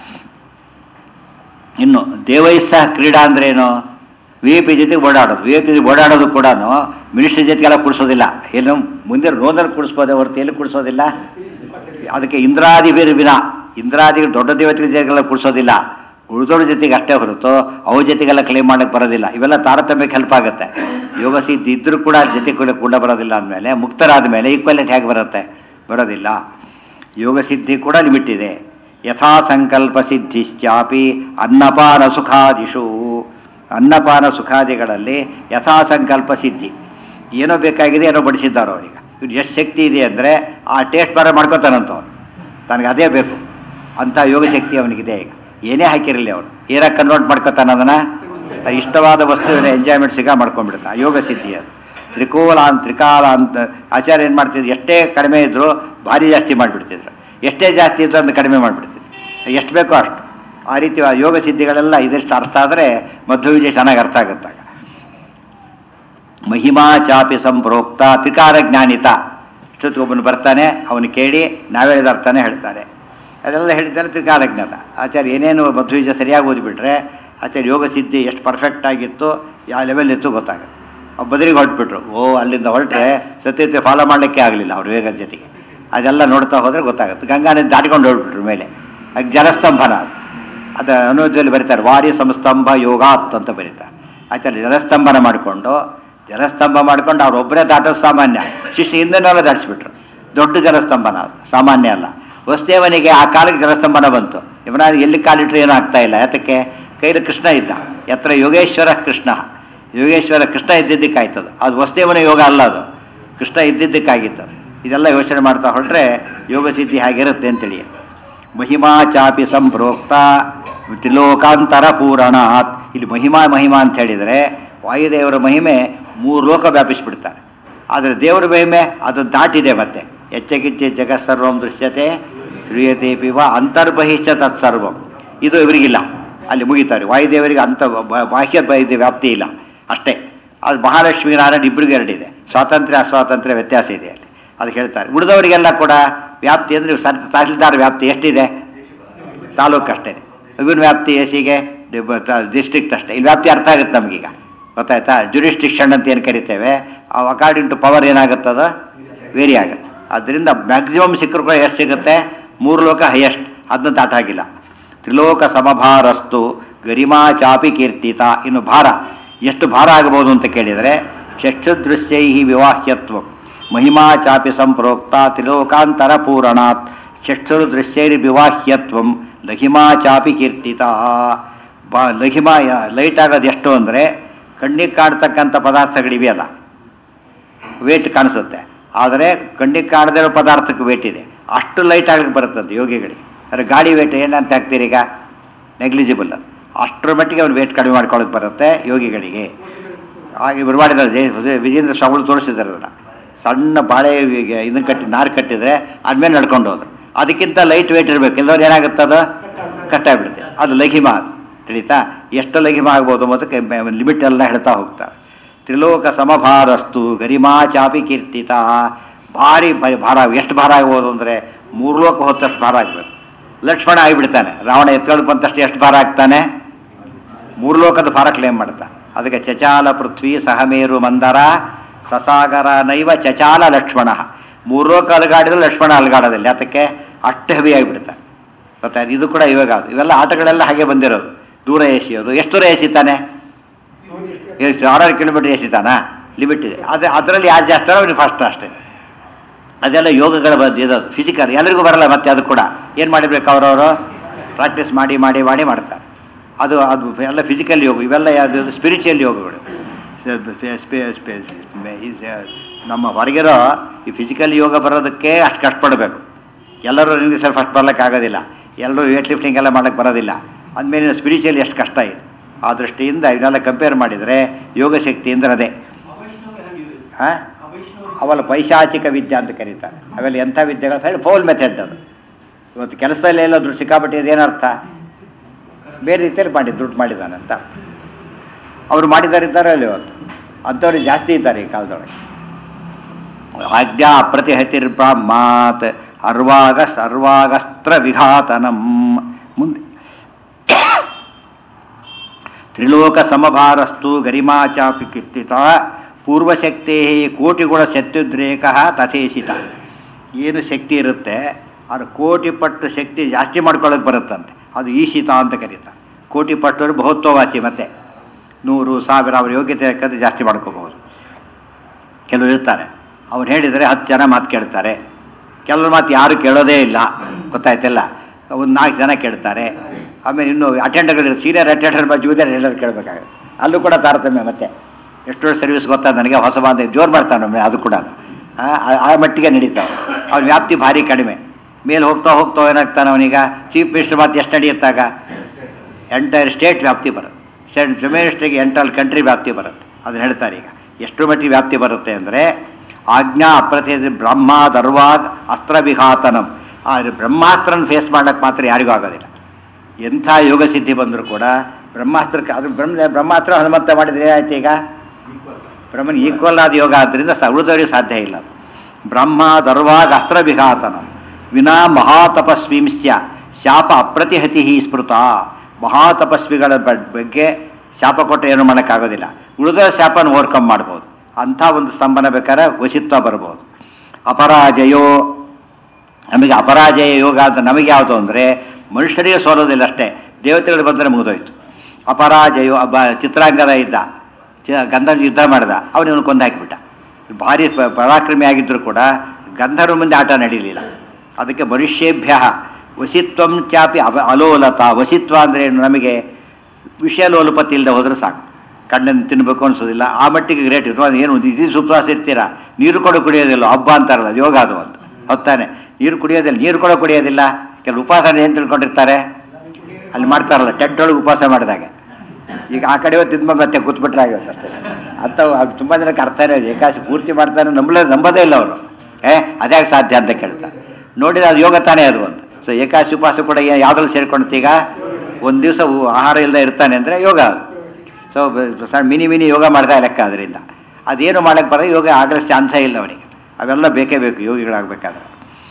ಇನ್ನು ದೇವೈಸ್ಸ ಕ್ರೀಡಾ ಅಂದ್ರೇನು ವಿ ಪಿ ಜೊತೆಗೆ ಓಡಾಡೋದು ವಿ ಪಿ ಓಡಾಡೋದು ಕೂಡ ಮಿನಿಸ್ಟ್ರಿ ಜೊತೆಗೆಲ್ಲ ಕುಡಿಸೋದಿಲ್ಲ ಏನು ಮುಂದೆ ರೋದಲ್ಲಿ ಕುಡಿಸ್ಬೋದೇ ಹೊರತು ಎಲ್ಲಿ ಕುಡಿಸೋದಿಲ್ಲ ಅದಕ್ಕೆ ಇಂದ್ರಾದಿ ಬೇರೆ ವಿನ ಇಂದ್ರಾದಿ ದೊಡ್ಡ ದೇವತೆಗಳ ಜೊತೆಗೆಲ್ಲ ಕುಡಿಸೋದಿಲ್ಲ ಉಳಿದೋಳ ಜೊತೆಗೆ ಅಷ್ಟೇ ಹೊರತು ಅವ್ರ ಜೊತೆಗೆಲ್ಲ ಕ್ಲೇಮ್ ಮಾಡಕ್ಕೆ ಬರೋದಿಲ್ಲ ಇವೆಲ್ಲ ತಾರತಮ್ಯಕ್ಕೆ ಹೆಲ್ಪ್ ಆಗುತ್ತೆ ಯೋಗ ಸಿದ್ಧಿ ಇದ್ರೂ ಕೂಡ ಜೊತೆ ಕೂಡ ಕೂಡ ಬರೋದಿಲ್ಲ ಅಂದಮೇಲೆ ಮುಕ್ತರಾದ ಮೇಲೆ ಈಕ್ವಾಲಿಟಿ ಹೇಗೆ ಬರುತ್ತೆ ಬರೋದಿಲ್ಲ ಯೋಗ ಸಿದ್ಧಿ ಕೂಡ ಲಿಮಿಟ್ ಇದೆ ಯಥಾ ಸಂಕಲ್ಪ ಸಿದ್ಧಿಶ್ಚಾಪಿ ಅನ್ನಪಾನ ಸುಖಾದಿಷು ಅನ್ನಪಾನ ಸುಖಾದಿಗಳಲ್ಲಿ ಯಥಾ ಸಂಕಲ್ಪ ಸಿದ್ಧಿ ಏನೋ ಬೇಕಾಗಿದೆ ಏನೋ ಬಡಿಸಿದ್ದಾರೋ ಅವರಿಗೆ ಇವ್ನು ಎಷ್ಟು ಶಕ್ತಿ ಇದೆ ಅಂದರೆ ಆ ಟೇಸ್ಟ್ ಬರ ಮಾಡ್ಕೋತಾನಂತವನು ತನಗೆ ಅದೇ ಬೇಕು ಅಂಥ ಯೋಗ ಶಕ್ತಿ ಅವನಿಗಿದೆ ಈಗ ಏನೇ ಹಾಕಿರಲಿ ಅವನು ಏನಾಗ ಕನ್ವರ್ಟ್ ಮಾಡ್ಕೋತಾನ ಅದನ್ನು ಇಷ್ಟವಾದ ವಸ್ತುವಿನ ಎಂಜಾಯ್ಮೆಂಟ್ ಸಿಗ ಮಾಡ್ಕೊಂಡ್ಬಿಡ್ತಾನೆ ಯೋಗ ಸಿದ್ಧಿ ಅದು ತ್ರಿಕೋಲ ಅಂತ ತ್ರಿಕಾಲ ಅಂತ ಆಚಾರ್ಯ ಏನು ಮಾಡ್ತಿದ್ರು ಎಷ್ಟೇ ಕಡಿಮೆ ಇದ್ದರೂ ಭಾರಿ ಜಾಸ್ತಿ ಮಾಡಿಬಿಡ್ತಿದ್ರು ಎಷ್ಟೇ ಜಾಸ್ತಿ ಇದ್ದರೂ ಅದನ್ನು ಕಡಿಮೆ ಮಾಡಿಬಿಡ್ತಿದ್ರು ಎಷ್ಟು ಬೇಕೋ ಅಷ್ಟು ಆ ರೀತಿ ಆ ಯೋಗ ಸಿದ್ಧಿಗಳೆಲ್ಲ ಇದಷ್ಟು ಅರ್ಥ ಆದರೆ ಮಧ್ವ ವಿಜಯ ಚೆನ್ನಾಗಿ ಅರ್ಥ ಆಗುತ್ತಾಗ ಮಹಿಮಾ ಚಾಪಿ ಸಂಪ್ರೋಕ್ತ ತ್ರಿಕಾರ ಜ್ಞಾನಿತ ಇಷ್ಟೊತ್ತಿಗೆ ಒಬ್ಬನು ಬರ್ತಾನೆ ಅವನು ಕೇಳಿ ನಾವೇಳಿದ ಅರ್ಥನೇ ಹೇಳ್ತಾರೆ ಅದೆಲ್ಲ ಹೇಳಿದ್ದಾರೆ ತ್ರಿಕಾಲಜ್ಞಾತ ಆಚಾರ್ಯ ಏನೇನು ಮಧ್ವ ವಿಜಯ ಸರಿಯಾಗಿ ಓದಿಬಿಟ್ರೆ ಆಚಾರ್ಯ ಯೋಗ ಸಿದ್ಧಿ ಎಷ್ಟು ಪರ್ಫೆಕ್ಟ್ ಆಗಿತ್ತು ಯಾವ ಲೆವೆಲ್ ಇತ್ತು ಗೊತ್ತಾಗುತ್ತೆ ಅವ್ರು ಬದಲಿಗೆ ಹೊರಟ್ಬಿಟ್ರು ಓ ಅಲ್ಲಿಂದ ಹೊರಟ್ರೆ ಸತ್ಯತೆ ಫಾಲೋ ಮಾಡಲಿಕ್ಕೆ ಆಗಲಿಲ್ಲ ಅವ್ರ ವೇಗದ ಜೊತೆಗೆ ಅದೆಲ್ಲ ನೋಡ್ತಾ ಹೋದರೆ ಗೊತ್ತಾಗುತ್ತೆ ಗಂಗಾ ನದಿ ದಾಟಿಕೊಂಡು ಹೊರಟ್ಬಿಟ್ರು ಮೇಲೆ ಅದು ಜಲಸ್ತಂಭನ ಅದು ಅದು ಅನುವಾದದಲ್ಲಿ ಬರೀತಾರೆ ವಾರಿ ಸಂಸ್ತಂಭ ಯೋಗಾತ್ ಅಂತ ಬರೀತಾರೆ ಆಚಾರ್ಯ ಜಲಸ್ತಂಭನ ಮಾಡಿಕೊಂಡು ಜಲಸ್ತಂಭ ಮಾಡ್ಕೊಂಡು ಅವರೊಬ್ಬರೇ ದಾಟೋದು ಸಾಮಾನ್ಯ ಶಿಷ್ಯ ಹಿಂದೆನೆಲ್ಲ ದಾಟಿಸ್ಬಿಟ್ರು ದೊಡ್ಡ ಜಲಸ್ತಂಭನ ಅದು ಸಾಮಾನ್ಯ ಅಲ್ಲ ವಸುದೇವನಿಗೆ ಆ ಕಾಲಕ್ಕೆ ಜಲಸ್ತಂಭನ ಬಂತು ಇವನ ಎಲ್ಲಿ ಕಾಲಿಟ್ರೆ ಏನೂ ಆಗ್ತಾ ಇಲ್ಲ ಯಾತಕ್ಕೆ ಕೈಲಿ ಕೃಷ್ಣ ಇದ್ದ ಎತ್ರ ಯೋಗೇಶ್ವರ ಕೃಷ್ಣ ಯೋಗೇಶ್ವರ ಕೃಷ್ಣ ಇದ್ದಿದ್ದಕ್ಕಾಯ್ತದ ಅದು ವಸುದೇವನ ಯೋಗ ಅಲ್ಲ ಅದು ಕೃಷ್ಣ ಇದ್ದಿದ್ದಕ್ಕಾಗಿತ್ತು ಇದೆಲ್ಲ ಯೋಚನೆ ಮಾಡ್ತಾ ಹೊರಟ್ರೆ ಯೋಗ ಸಿದ್ಧಿ ಹಾಗಿರುತ್ತೆ ಅಂತೇಳಿ ಮಹಿಮಾ ಚಾಪಿ ಸಂಪ್ರೋಕ್ತ ತ್ರಿಲೋಕಾಂತರ ಪೂರಣಾತ್ ಇಲ್ಲಿ ಮಹಿಮಾ ಮಹಿಮಾ ಅಂತ ಹೇಳಿದರೆ ವಾಯುದೇವರ ಮಹಿಮೆ ಮೂರು ಲೋಕ ವ್ಯಾಪಿಸ್ಬಿಡ್ತಾರೆ ಆದರೆ ದೇವರ ಮಹಿಮೆ ಅದು ದಾಟಿದೆ ಮತ್ತೆ ಎಚ್ಚಕಿಚ್ಚೆ ಜಗತ್ ಸರ್ವಂ ದೃಶ್ಯತೆ ಶ್ರೀಯತೆ ಪಿವ ಅಂತರ್ಬಹಿಶ್ಚ ತತ್ಸರ್ವಂ ಇದು ಇವರಿಗಿಲ್ಲ ಅಲ್ಲಿ ಮುಗಿತಾರೆ ವಾಯುದೇವರಿಗೆ ಅಂತ ಬ- ಬಾಹ್ಯ ಬ- ಇದು ವ್ಯಾಪ್ತಿ ಇಲ್ಲ ಅಷ್ಟೇ ಅದು ಮಹಾಲಕ್ಷ್ಮೀ ನಾರಾಯಣ ಇಬ್ಬರಿಗೂ ಎರಡಿದೆ ಸ್ವಾತಂತ್ರ್ಯ ಅಸ್ವಾತಂತ್ರ್ಯ ವ್ಯತ್ಯಾಸ ಇದೆ ಅಲ್ಲಿ ಅದು ಹೇಳ್ತಾರೆ ಉಳಿದವರಿಗೆಲ್ಲ ಕೂಡ ವ್ಯಾಪ್ತಿ ಅಂದರೆ ಸರ್ ತಹಸೀಲ್ದಾರ್ ವ್ಯಾಪ್ತಿ ಎಷ್ಟಿದೆ ತಾಲೂಕು ಅಷ್ಟೇ ಇವನ್ ವ್ಯಾಪ್ತಿ ಎಸಿಗೆ ಡಿಸ್ಟ್ರಿಕ್ಟ್ ಅಷ್ಟೇ ಇಲ್ಲಿ ವ್ಯಾಪ್ತಿ ಅರ್ಥ ಆಗುತ್ತೆ ನಮಗೀಗ ಗೊತ್ತಾಯ್ತಾ ಜುರಿಸ್ಟಿಕ್ಷನ್ ಅಂತ ಏನು ಕರಿತೇವೆ ಅಕಾರ್ಡಿಂಗ್ ಟು ಪವರ್ ಏನಾಗುತ್ತದ ವೇರಿ ಆಗುತ್ತೆ ಅದರಿಂದ ಮ್ಯಾಕ್ಸಿಮಮ್ ಸಿಕ್ಕರು ಕೂಡ ಎಷ್ಟು ಸಿಗುತ್ತೆ ಮೂರು ಲೋಕ ಹೈಯೆಸ್ಟ್ ಅದನ್ನ ದಾಟಾಗಿಲ್ಲ ತ್ರಿಲೋಕ ಸಮಭಾರಸ್ತು ಗರಿಮಾ ಚಾಪಿ ಕೀರ್ತಿತ ಇನ್ನು ಭಾರ ಎಷ್ಟು ಭಾರ ಆಗಬಹುದು ಅಂತ ಕೇಳಿದರೆ ಚಕ್ಷುದೃಶ್ಯೈ ವಿವಾಹ್ಯತ್ವ ಮಹಿಮಾ ಚಾಪಿ ಸಂಪ್ರೋಕ್ತ ತ್ರಿಲೋಕಾಂತರ ಪೂರಣಾತ್ ಚಕ್ಷುರ್ದೃಶ್ಯೈರ್ ವಿವಾಹ್ಯತ್ವಂ ಲಘಿಮಾ ಚಾಪಿ ಕೀರ್ತಿತ ಬಾ ಲಘಿಮಾ ಯ- ಲೈಟ್ ಆಗೋದು ಎಷ್ಟು ಅಂದರೆ ಕಣ್ಣಿಗೆ ಕಾಡ್ತಕ್ಕಂಥ ಪದಾರ್ಥಗಳಿವೆಯಲ್ಲ ವೇಟ್ ಕಾಣಿಸುತ್ತೆ ಆದರೆ ಕಣ್ಣಿಗೆ ಕಾಣದೇ ಇರೋ ಪದಾರ್ಥಕ್ಕೆ ವೇಟ್ ಇದೆ ಅಷ್ಟು ಲೈಟ್ ಆಗ್ಲಿಕ್ಕೆ ಬರುತ್ತಂತೆ ಯೋಗಿಗಳಿಗೆ ಅಂದರೆ ಗಾಡಿ ವೇಟ್ ಏನಂತ ಹಾಕ್ತೀರಿ ಈಗ ನೆಗ್ಲಿಜಿಬಲ್ ಅದು ಅಷ್ಟರ ಮಟ್ಟಿಗೆ ಅವ್ನು ವೇಟ್ ಕಡಿಮೆ ಮಾಡ್ಕೊಳ್ಳೋಕೆ ಬರುತ್ತೆ ಯೋಗಿಗಳಿಗೆ ಹಾಗೆ ಇವ್ರು ಮಾಡಿದ್ದಾರೆ ಜಯ ವಿಜೇಂದ್ರ ಸ್ವಾಮಿಗಳು ತೋರಿಸಿದ್ದಾರೆ ಅದನ್ನು ಸಣ್ಣ ಬಾಳೆ ಇದನ್ನು ಕಟ್ಟಿ ನಾರು ಕಟ್ಟಿದರೆ ಆದ್ಮೇಲೆ ನಡ್ಕೊಂಡು ಹೋದ್ರು ಅದಕ್ಕಿಂತ ಲೈಟ್ ವೇಟ್ ಇರಬೇಕು ಎಲ್ಲವ್ರು ಏನಾಗುತ್ತೆ ಅದು ಕಟ್ಟಾಗ್ಬಿಡುತ್ತೆ ಅದು ಲಘಿಮ ಅದು ತಿಳಿತಾ ಎಷ್ಟು ಲಘಿಮ ಆಗ್ಬೋದು ಮೊದಕ್ಕೆ ಲಿಮಿಟ್ ಎಲ್ಲ ಹೇಳ್ತಾ ಹೋಗ್ತಾರೆ ತ್ರಿಲೋಕ ಸಮಭಾರಸ್ತು ಗರಿಮಾ ಚಾಪಿ ಕೀರ್ತಿತ ಭಾರಿ ಭ- ಭಾರ ಎಷ್ಟು ಭಾರ ಆಗ್ಬೋದು ಅಂದರೆ ಮೂರು ಲೋಕ ಹೊತ್ತಷ್ಟು ಭಾರ ಆಗಬೇಕು ಲಕ್ಷ್ಮಣ ಆಗಿಬಿಡ್ತಾನೆ ರಾವಣ ಎತ್ಕೊಳ್ಳೋಕೆ ಬಂತಷ್ಟು ಎಷ್ಟು ಭಾರ ಆಗ್ತಾನೆ ಮೂರು ಲೋಕದ ಭಾರ ಕ್ಲೇಮ್ ಮಾಡ್ತಾ ಅದಕ್ಕೆ ಚಚಾಲ ಪೃಥ್ವಿ ಸಹಮೇರು ಮಂದರ ಸಸಾಗರ ನೈವ ಚಚಾಲ ಲಕ್ಷ್ಮಣ ಮೂರು ಲೋಕ ಅಲಗಾಡಿದ್ರೆ ಲಕ್ಷ್ಮಣ ಅಲಗಾಡೋದಿಲ್ಲ ಯಾತಕ್ಕೆ ಅಷ್ಟು ಹೆವಿ ಆಗಿಬಿಡ್ತಾನೆ ಗೊತ್ತಾಯ್ತು ಇದು ಕೂಡ ಇವಾಗ ಅದು. ಇವೆಲ್ಲ ಆಟಗಳೆಲ್ಲ ಹಾಗೆ ಬಂದಿರೋದು ದೂರ ಎಸೆಯೋದು ಎಷ್ಟು ದೂರ ಎಸಿತಾನೆ ಎಷ್ಟು ಆರಾರು ಕಿಲೋಮೀಟರ್ ಎಸಿತಾನ ಲಿಮಿಟ್ ಇದೆ ಅದು ಅದರಲ್ಲಿ ಯಾರು ಜಾಸ್ತಿ ಅವ್ರಿಗೆ ಫಸ್ಟ್ ಅಷ್ಟೇ ಅದೆಲ್ಲ ಯೋಗಗಳ ಬಂದು ಇದು ಫಿಸಿಕಲ್ ಎಲ್ರಿಗೂ ಬರಲ್ಲ ಮತ್ತೆ ಅದು ಕೂಡ ಏನು ಮಾಡಿರ್ಬೇಕು ಅವರವರು ಪ್ರಾಕ್ಟೀಸ್ ಮಾಡಿ ಮಾಡಿ ಮಾಡಿ ಮಾಡ್ತಾರೆ ಅದು ಅದು ಎಲ್ಲ ಫಿಸಿಕಲ್ ಯೋಗ ಇವೆಲ್ಲ ಯಾವುದು ಸ್ಪಿರಿಚುವಲ್ ಯೋಗಗಳು ಸ್ಪೆ- ಸ್ಪೆ- ಸ್ಪೆ- ಮೆ- ಈ ಸ- ನಮ್ಮ ಹೊರಗಿರೋ ಈ ಫಿಸಿಕಲ್ ಯೋಗ ಬರೋದಕ್ಕೆ ಅಷ್ಟು ಕಷ್ಟಪಡಬೇಕು ಎಲ್ಲರೂ ನಿಮಗೆ ಸರ್ ಫಸ್ಟ್ ಬರ್ಲಿಕ್ಕೆ ಆಗೋದಿಲ್ಲ ಎಲ್ಲರೂ ವೇಟ್ ಲಿಫ್ಟಿಂಗ್ ಎಲ್ಲ ಮಾಡ್ಲಿಕ್ಕೆ ಬರೋದಿಲ್ಲ ಅಂದಮೇಲೆ ಸ್ಪಿರಿಚುವಲ್ ಎಷ್ಟು ಕಷ್ಟ ಇದೆ ಆ ದೃಷ್ಟಿಯಿಂದ ಇದನ್ನೆಲ್ಲ ಕಂಪೇರ್ ಮಾಡಿದರೆ ಯೋಗ ಶಕ್ತಿ ಅಂದ್ರೆ ಅದೇ ಹಾಂ ಅವೆಲ್ಲ ಪೈಶಾಚಿಕ ವಿದ್ಯೆ ಅಂತ ಕರೀತಾರೆ ಅವೆಲ್ಲ ಎಂಥ ವಿದ್ಯೆಗಳು ಫೋಲ್ ಮೆಥಡ್ ಅದು ಇವತ್ತು ಕೆಲಸದಲ್ಲಿ ಎಲ್ಲ ದುಡ್ಡು ಸಿಕ್ಕಾಪಟ್ಟೆ ಏನರ್ಥ ಬೇರೆ ರೀತಿಯಲ್ಲಿ ಮಾಡಿ ದುಡ್ಡು ಮಾಡಿದ್ದಾನೆ ಅಂತ ಅರ್ಥ ಅವರು ಮಾಡಿದ್ದಾರೆ ಇದ್ದಾರೆ ಅಲ್ಲಿ ಇವತ್ತು ಅಂಥವ್ರು ಜಾಸ್ತಿ ಇದ್ದಾರೆ ಈ ಕಾಲದೊಳಗೆ ಆಜ್ಞಾ ಅಪ್ರತಿಹತಿರ್ಬ್ರಹ್ಮಾತ್ ಅರ್ವಾಗ ಸರ್ವಾಗಸ್ತ್ರ ವಿಘಾತನಂ ಮುಂದೆ ತ್ರಿಲೋಕ ಸಮಭಾರಸ್ತು ಗರಿಮಾ ಚಾಪಿ ಕೀರ್ತಿತ ಪೂರ್ವಶಕ್ತೇ ಕೋಟಿಗುಣ ಶತ್ರುದ್ರೇಕ ತಥೇಶಿತ ಏನು ಶಕ್ತಿ ಇರುತ್ತೆ ಅದು ಕೋಟಿ ಪಟ್ಟು ಶಕ್ತಿ ಜಾಸ್ತಿ ಮಾಡ್ಕೊಳ್ಳೋಕೆ ಬರುತ್ತಂತೆ ಅದು ಈಶಿತ ಅಂತ ಕರೀತಾರೆ ಕೋಟಿ ಪಟ್ಟು ಬಹುತ್ವವಾಚಿ ಮತ್ತೆ ನೂರು ಸಾವಿರ ಅವ್ರ ಯೋಗ್ಯತೆ ಲೆಕ್ಕದ ಜಾಸ್ತಿ ಮಾಡ್ಕೋಬಹುದು ಕೆಲವರು ಇರ್ತಾರೆ ಅವ್ರು ಹೇಳಿದರೆ ಹತ್ತು ಜನ ಮಾತು ಕೇಳ್ತಾರೆ ಕೆಲವ್ರ ಮಾತು ಯಾರು ಕೇಳೋದೇ ಇಲ್ಲ ಗೊತ್ತಾಯ್ತಲ್ಲ ಒಂದು ನಾಲ್ಕು ಜನ ಕೇಳ್ತಾರೆ ಆಮೇಲೆ ಇನ್ನು ಅಟೆಂಡರ್ಗಳು ಸೀನಿಯರ್ ಅಟೆಂಡರ್ ಬಗ್ಗೆ ಜೂನಿಯರ್ ಅಟೆಂಡರ್ ಕೇಳಬೇಕಾಗುತ್ತೆ ಅಲ್ಲೂ ಕೂಡ ತಾರತಮ್ಯ ಮತ್ತೆ ಎಷ್ಟು ಸರ್ವಿಸ್ ಗೊತ್ತಾ ನನಗೆ ಹೊಸ ಬಾಂಧ ಜೋರು ಮಾಡ್ತಾನೆ ಒಮ್ಮೆ ಅದು ಕೂಡ ಆ, ಆ- ಆ ಮಟ್ಟಿಗೆ ನಡೀತಾವೆ ಅವ್ನ ವ್ಯಾಪ್ತಿ ಭಾರಿ ಕಡಿಮೆ ಮೇಲೆ ಹೋಗ್ತಾ ಹೋಗ್ತಾ ಏನಾಗ್ತಾನೆ ಅವನೀಗ ಚೀಫ್ ಮಿನಿಸ್ಟರ್ ಮಾತು ಎಷ್ಟು ನಡೆಯುತ್ತಾಗ ಎಂಟೈರ್ ಸ್ಟೇಟ್ ವ್ಯಾಪ್ತಿ ಬರುತ್ತೆ ಸ್ಟೇಟ್ ಜೊಮೇನಿಸ್ಟಿಗೆ ಎಂಟಲ್ ಕಂಟ್ರಿ ವ್ಯಾಪ್ತಿ ಬರುತ್ತೆ ಅದನ್ನ ಹೇಳ್ತಾರೆ ಈಗ ಎಷ್ಟು ಮಟ್ಟಿಗೆ ವ್ಯಾಪ್ತಿ ಬರುತ್ತೆ ಅಂದರೆ ಆಜ್ಞಾ ಅಪ್ರತಿ ಬ್ರಹ್ಮ ದರ್ವಾಗ್ ಅಸ್ತ್ರ ವಿಘಾತನಂ ಆದರೆ ಬ್ರಹ್ಮಾಸ್ತ್ರನ ಫೇಸ್ ಮಾಡೋಕ್ಕೆ ಮಾತ್ರ ಯಾರಿಗೂ ಆಗೋದಿಲ್ಲ ಎಂಥ ಯೋಗ ಸಿದ್ಧಿ ಬಂದರೂ ಕೂಡ ಬ್ರಹ್ಮಾಸ್ತ್ರಕ್ಕೆ ಅದು ಬ್ರಹ್ಮ ಬ್ರಹ್ಮಾಸ್ತ್ರ ಹನುಮಂತ ಮಾಡಿದ್ರೆ ಏನಾಯ್ತು ಈಗ ಬ್ರಹ್ಮನ್ ಈಕ್ವಲ್ ಆದ ಯೋಗ ಆದ್ದರಿಂದ ಸ- ಉಳಿದವರಿಗೆ ಸಾಧ್ಯ ಇಲ್ಲ ಅದು. ಬ್ರಹ್ಮ ದರ್ವಾಗ್ ಅಸ್ತ್ರ ವಿಘಾತನ ವಿನಾ ಮಹಾತಪಸ್ವಿಂಶ್ಚ ಶಾಪ ಅಪ್ರತಿಹತಿ ಸ್ಮೃತ ಮಹಾತಪಸ್ವಿಗಳ ಬ- ಬಗ್ಗೆ ಶಾಪ ಕೊಟ್ಟರೆ ಏನು ಮಾಡೋಕ್ಕಾಗೋದಿಲ್ಲ ಉಳಿದ ಶಾಪನ ಓವರ್ಕಮ್ ಮಾಡ್ಬೋದು ಅಂಥ ಒಂದು ಸ್ತಂಭನ ಬೇಕಾದ್ರೆ ವಶಿತ್ವ ಬರ್ಬೋದು ಅಪರಾಜಯೋ ನಮಗೆ ಅಪರಾಜಯ ಯೋಗ ಅಂತ ನಮಗೆ ಯಾವುದು ಅಂದರೆ ಮನುಷ್ಯರಿಗೆ ಸೋಲೋದಿಲ್ಲ ಅಷ್ಟೇ ದೇವತೆಗಳು ಬಂದರೆ ಮುಗಿದೋಯ್ತು ಅಪರಾಜಯೋ ಒಬ್ಬ ಚಿತ್ರಾಂಗದ ಇದ್ದ ಚ ಗಂಧರ್ವ ಯುದ್ಧ ಮಾಡಿದ ಅವನಿವನು ಕೊಂದು ಹಾಕಿಬಿಟ್ಟ ಭಾರಿ ಪ- ಪರಾಕ್ರಮಿ ಆಗಿದ್ದರೂ ಕೂಡ ಗಂಧರ್ವ ಮುಂದೆ ಆಟ ನಡೀಲಿಲ್ಲ ಅದಕ್ಕೆ ಮನುಷ್ಯೇಭ್ಯ ವಸಿತ್ವಂ ಚಾಪಿ ಅವ ಅಲೋಲತ ವಸಿತ್ವ ಅಂದರೆ ಏನು ನಮಗೆ ವಿಷಯ ಲೋಲುಪತಿ ಇಲ್ಲದೆ ಹೋದ್ರೆ ಸಾಕು ಕಣ್ಣನ್ನು ತಿನ್ನಬೇಕು ಅನ್ಸೋದಿಲ್ಲ ಆ ಮಟ್ಟಿಗೆ ಗ್ರೇಟ್ ಏನು ಇಡೀ ಸುಪ್ರಾಸ ಇರ್ತೀರಾ ನೀರು ಕೂಡ ಕುಡಿಯೋದಿಲ್ಲ ಹಬ್ಬ ಅಂತಾರಲ್ಲ ಅದು ಯೋಗ ಅದು ಅಂತ ಹೊತ್ತಾನೆ ನೀರು ಕುಡಿಯೋದಿಲ್ಲ ನೀರು ಕೂಡ ಕುಡಿಯೋದಿಲ್ಲ ಕೆಲವು ಉಪವಾಸ ಏನು ತಿಳ್ಕೊಂಡಿರ್ತಾರೆ ಅಲ್ಲಿ ಮಾಡ್ತಾರಲ್ಲ ಟೆಂಟ್ ಒಳಗೆ ಉಪವಾಸ ಮಾಡಿದಾಗ ಈಗ ಆ ಕಡೆ ತಿಂದ ಮತ್ತೆ ಕೂತ್ಬಿಟ್ರೆ ಆಗಿರುತ್ತೆ ಅಷ್ಟೇ ಅಂತ ಅದು ತುಂಬ ಜನಕ್ಕೆ ಅರ್ಥ ಇರೋದು ಏಕಾಶಿ ಪೂರ್ತಿ ಮಾಡ್ತಾರೆ ನಂಬಲೇ ನಂಬೋದೇ ಇಲ್ಲ ಅವರು ಏ ಅದ್ಯಾಕೆ ಸಾಧ್ಯ ಅಂತ ಕೇಳ್ತಾರೆ ನೋಡಿದ್ರೆ ಅದು ಯೋಗ ತಾನೇ ಅದು ಅಂತ ಸೊ ಏಕಾಶಿ ಉಪವಾಸ ಕೂಡ ಯಾವ್ದ್ರಲ್ಲಿ ಸೇರ್ಕೊಂಡ್ತೀಗ ಒಂದು ದಿವಸ ಆಹಾರ ಇಲ್ಲದೆ ಇರ್ತಾನೆ ಅಂದರೆ ಯೋಗ ಅದು ಸೊ ಸಣ್ಣ ಮಿನಿ ಮಿನಿ ಯೋಗ ಮಾಡ್ತಾ ಲೆಕ್ಕ ಅದರಿಂದ ಅದೇನು ಮಾಡಕ್ಕೆ ಬರೋ ಯೋಗ ಆಗಲು ಚಾನ್ಸೇ ಇಲ್ಲ ಅವನಿಗೆ ಅವೆಲ್ಲ ಬೇಕೇ ಬೇಕು ಯೋಗಿಗಳಾಗಬೇಕಾದ್ರೆ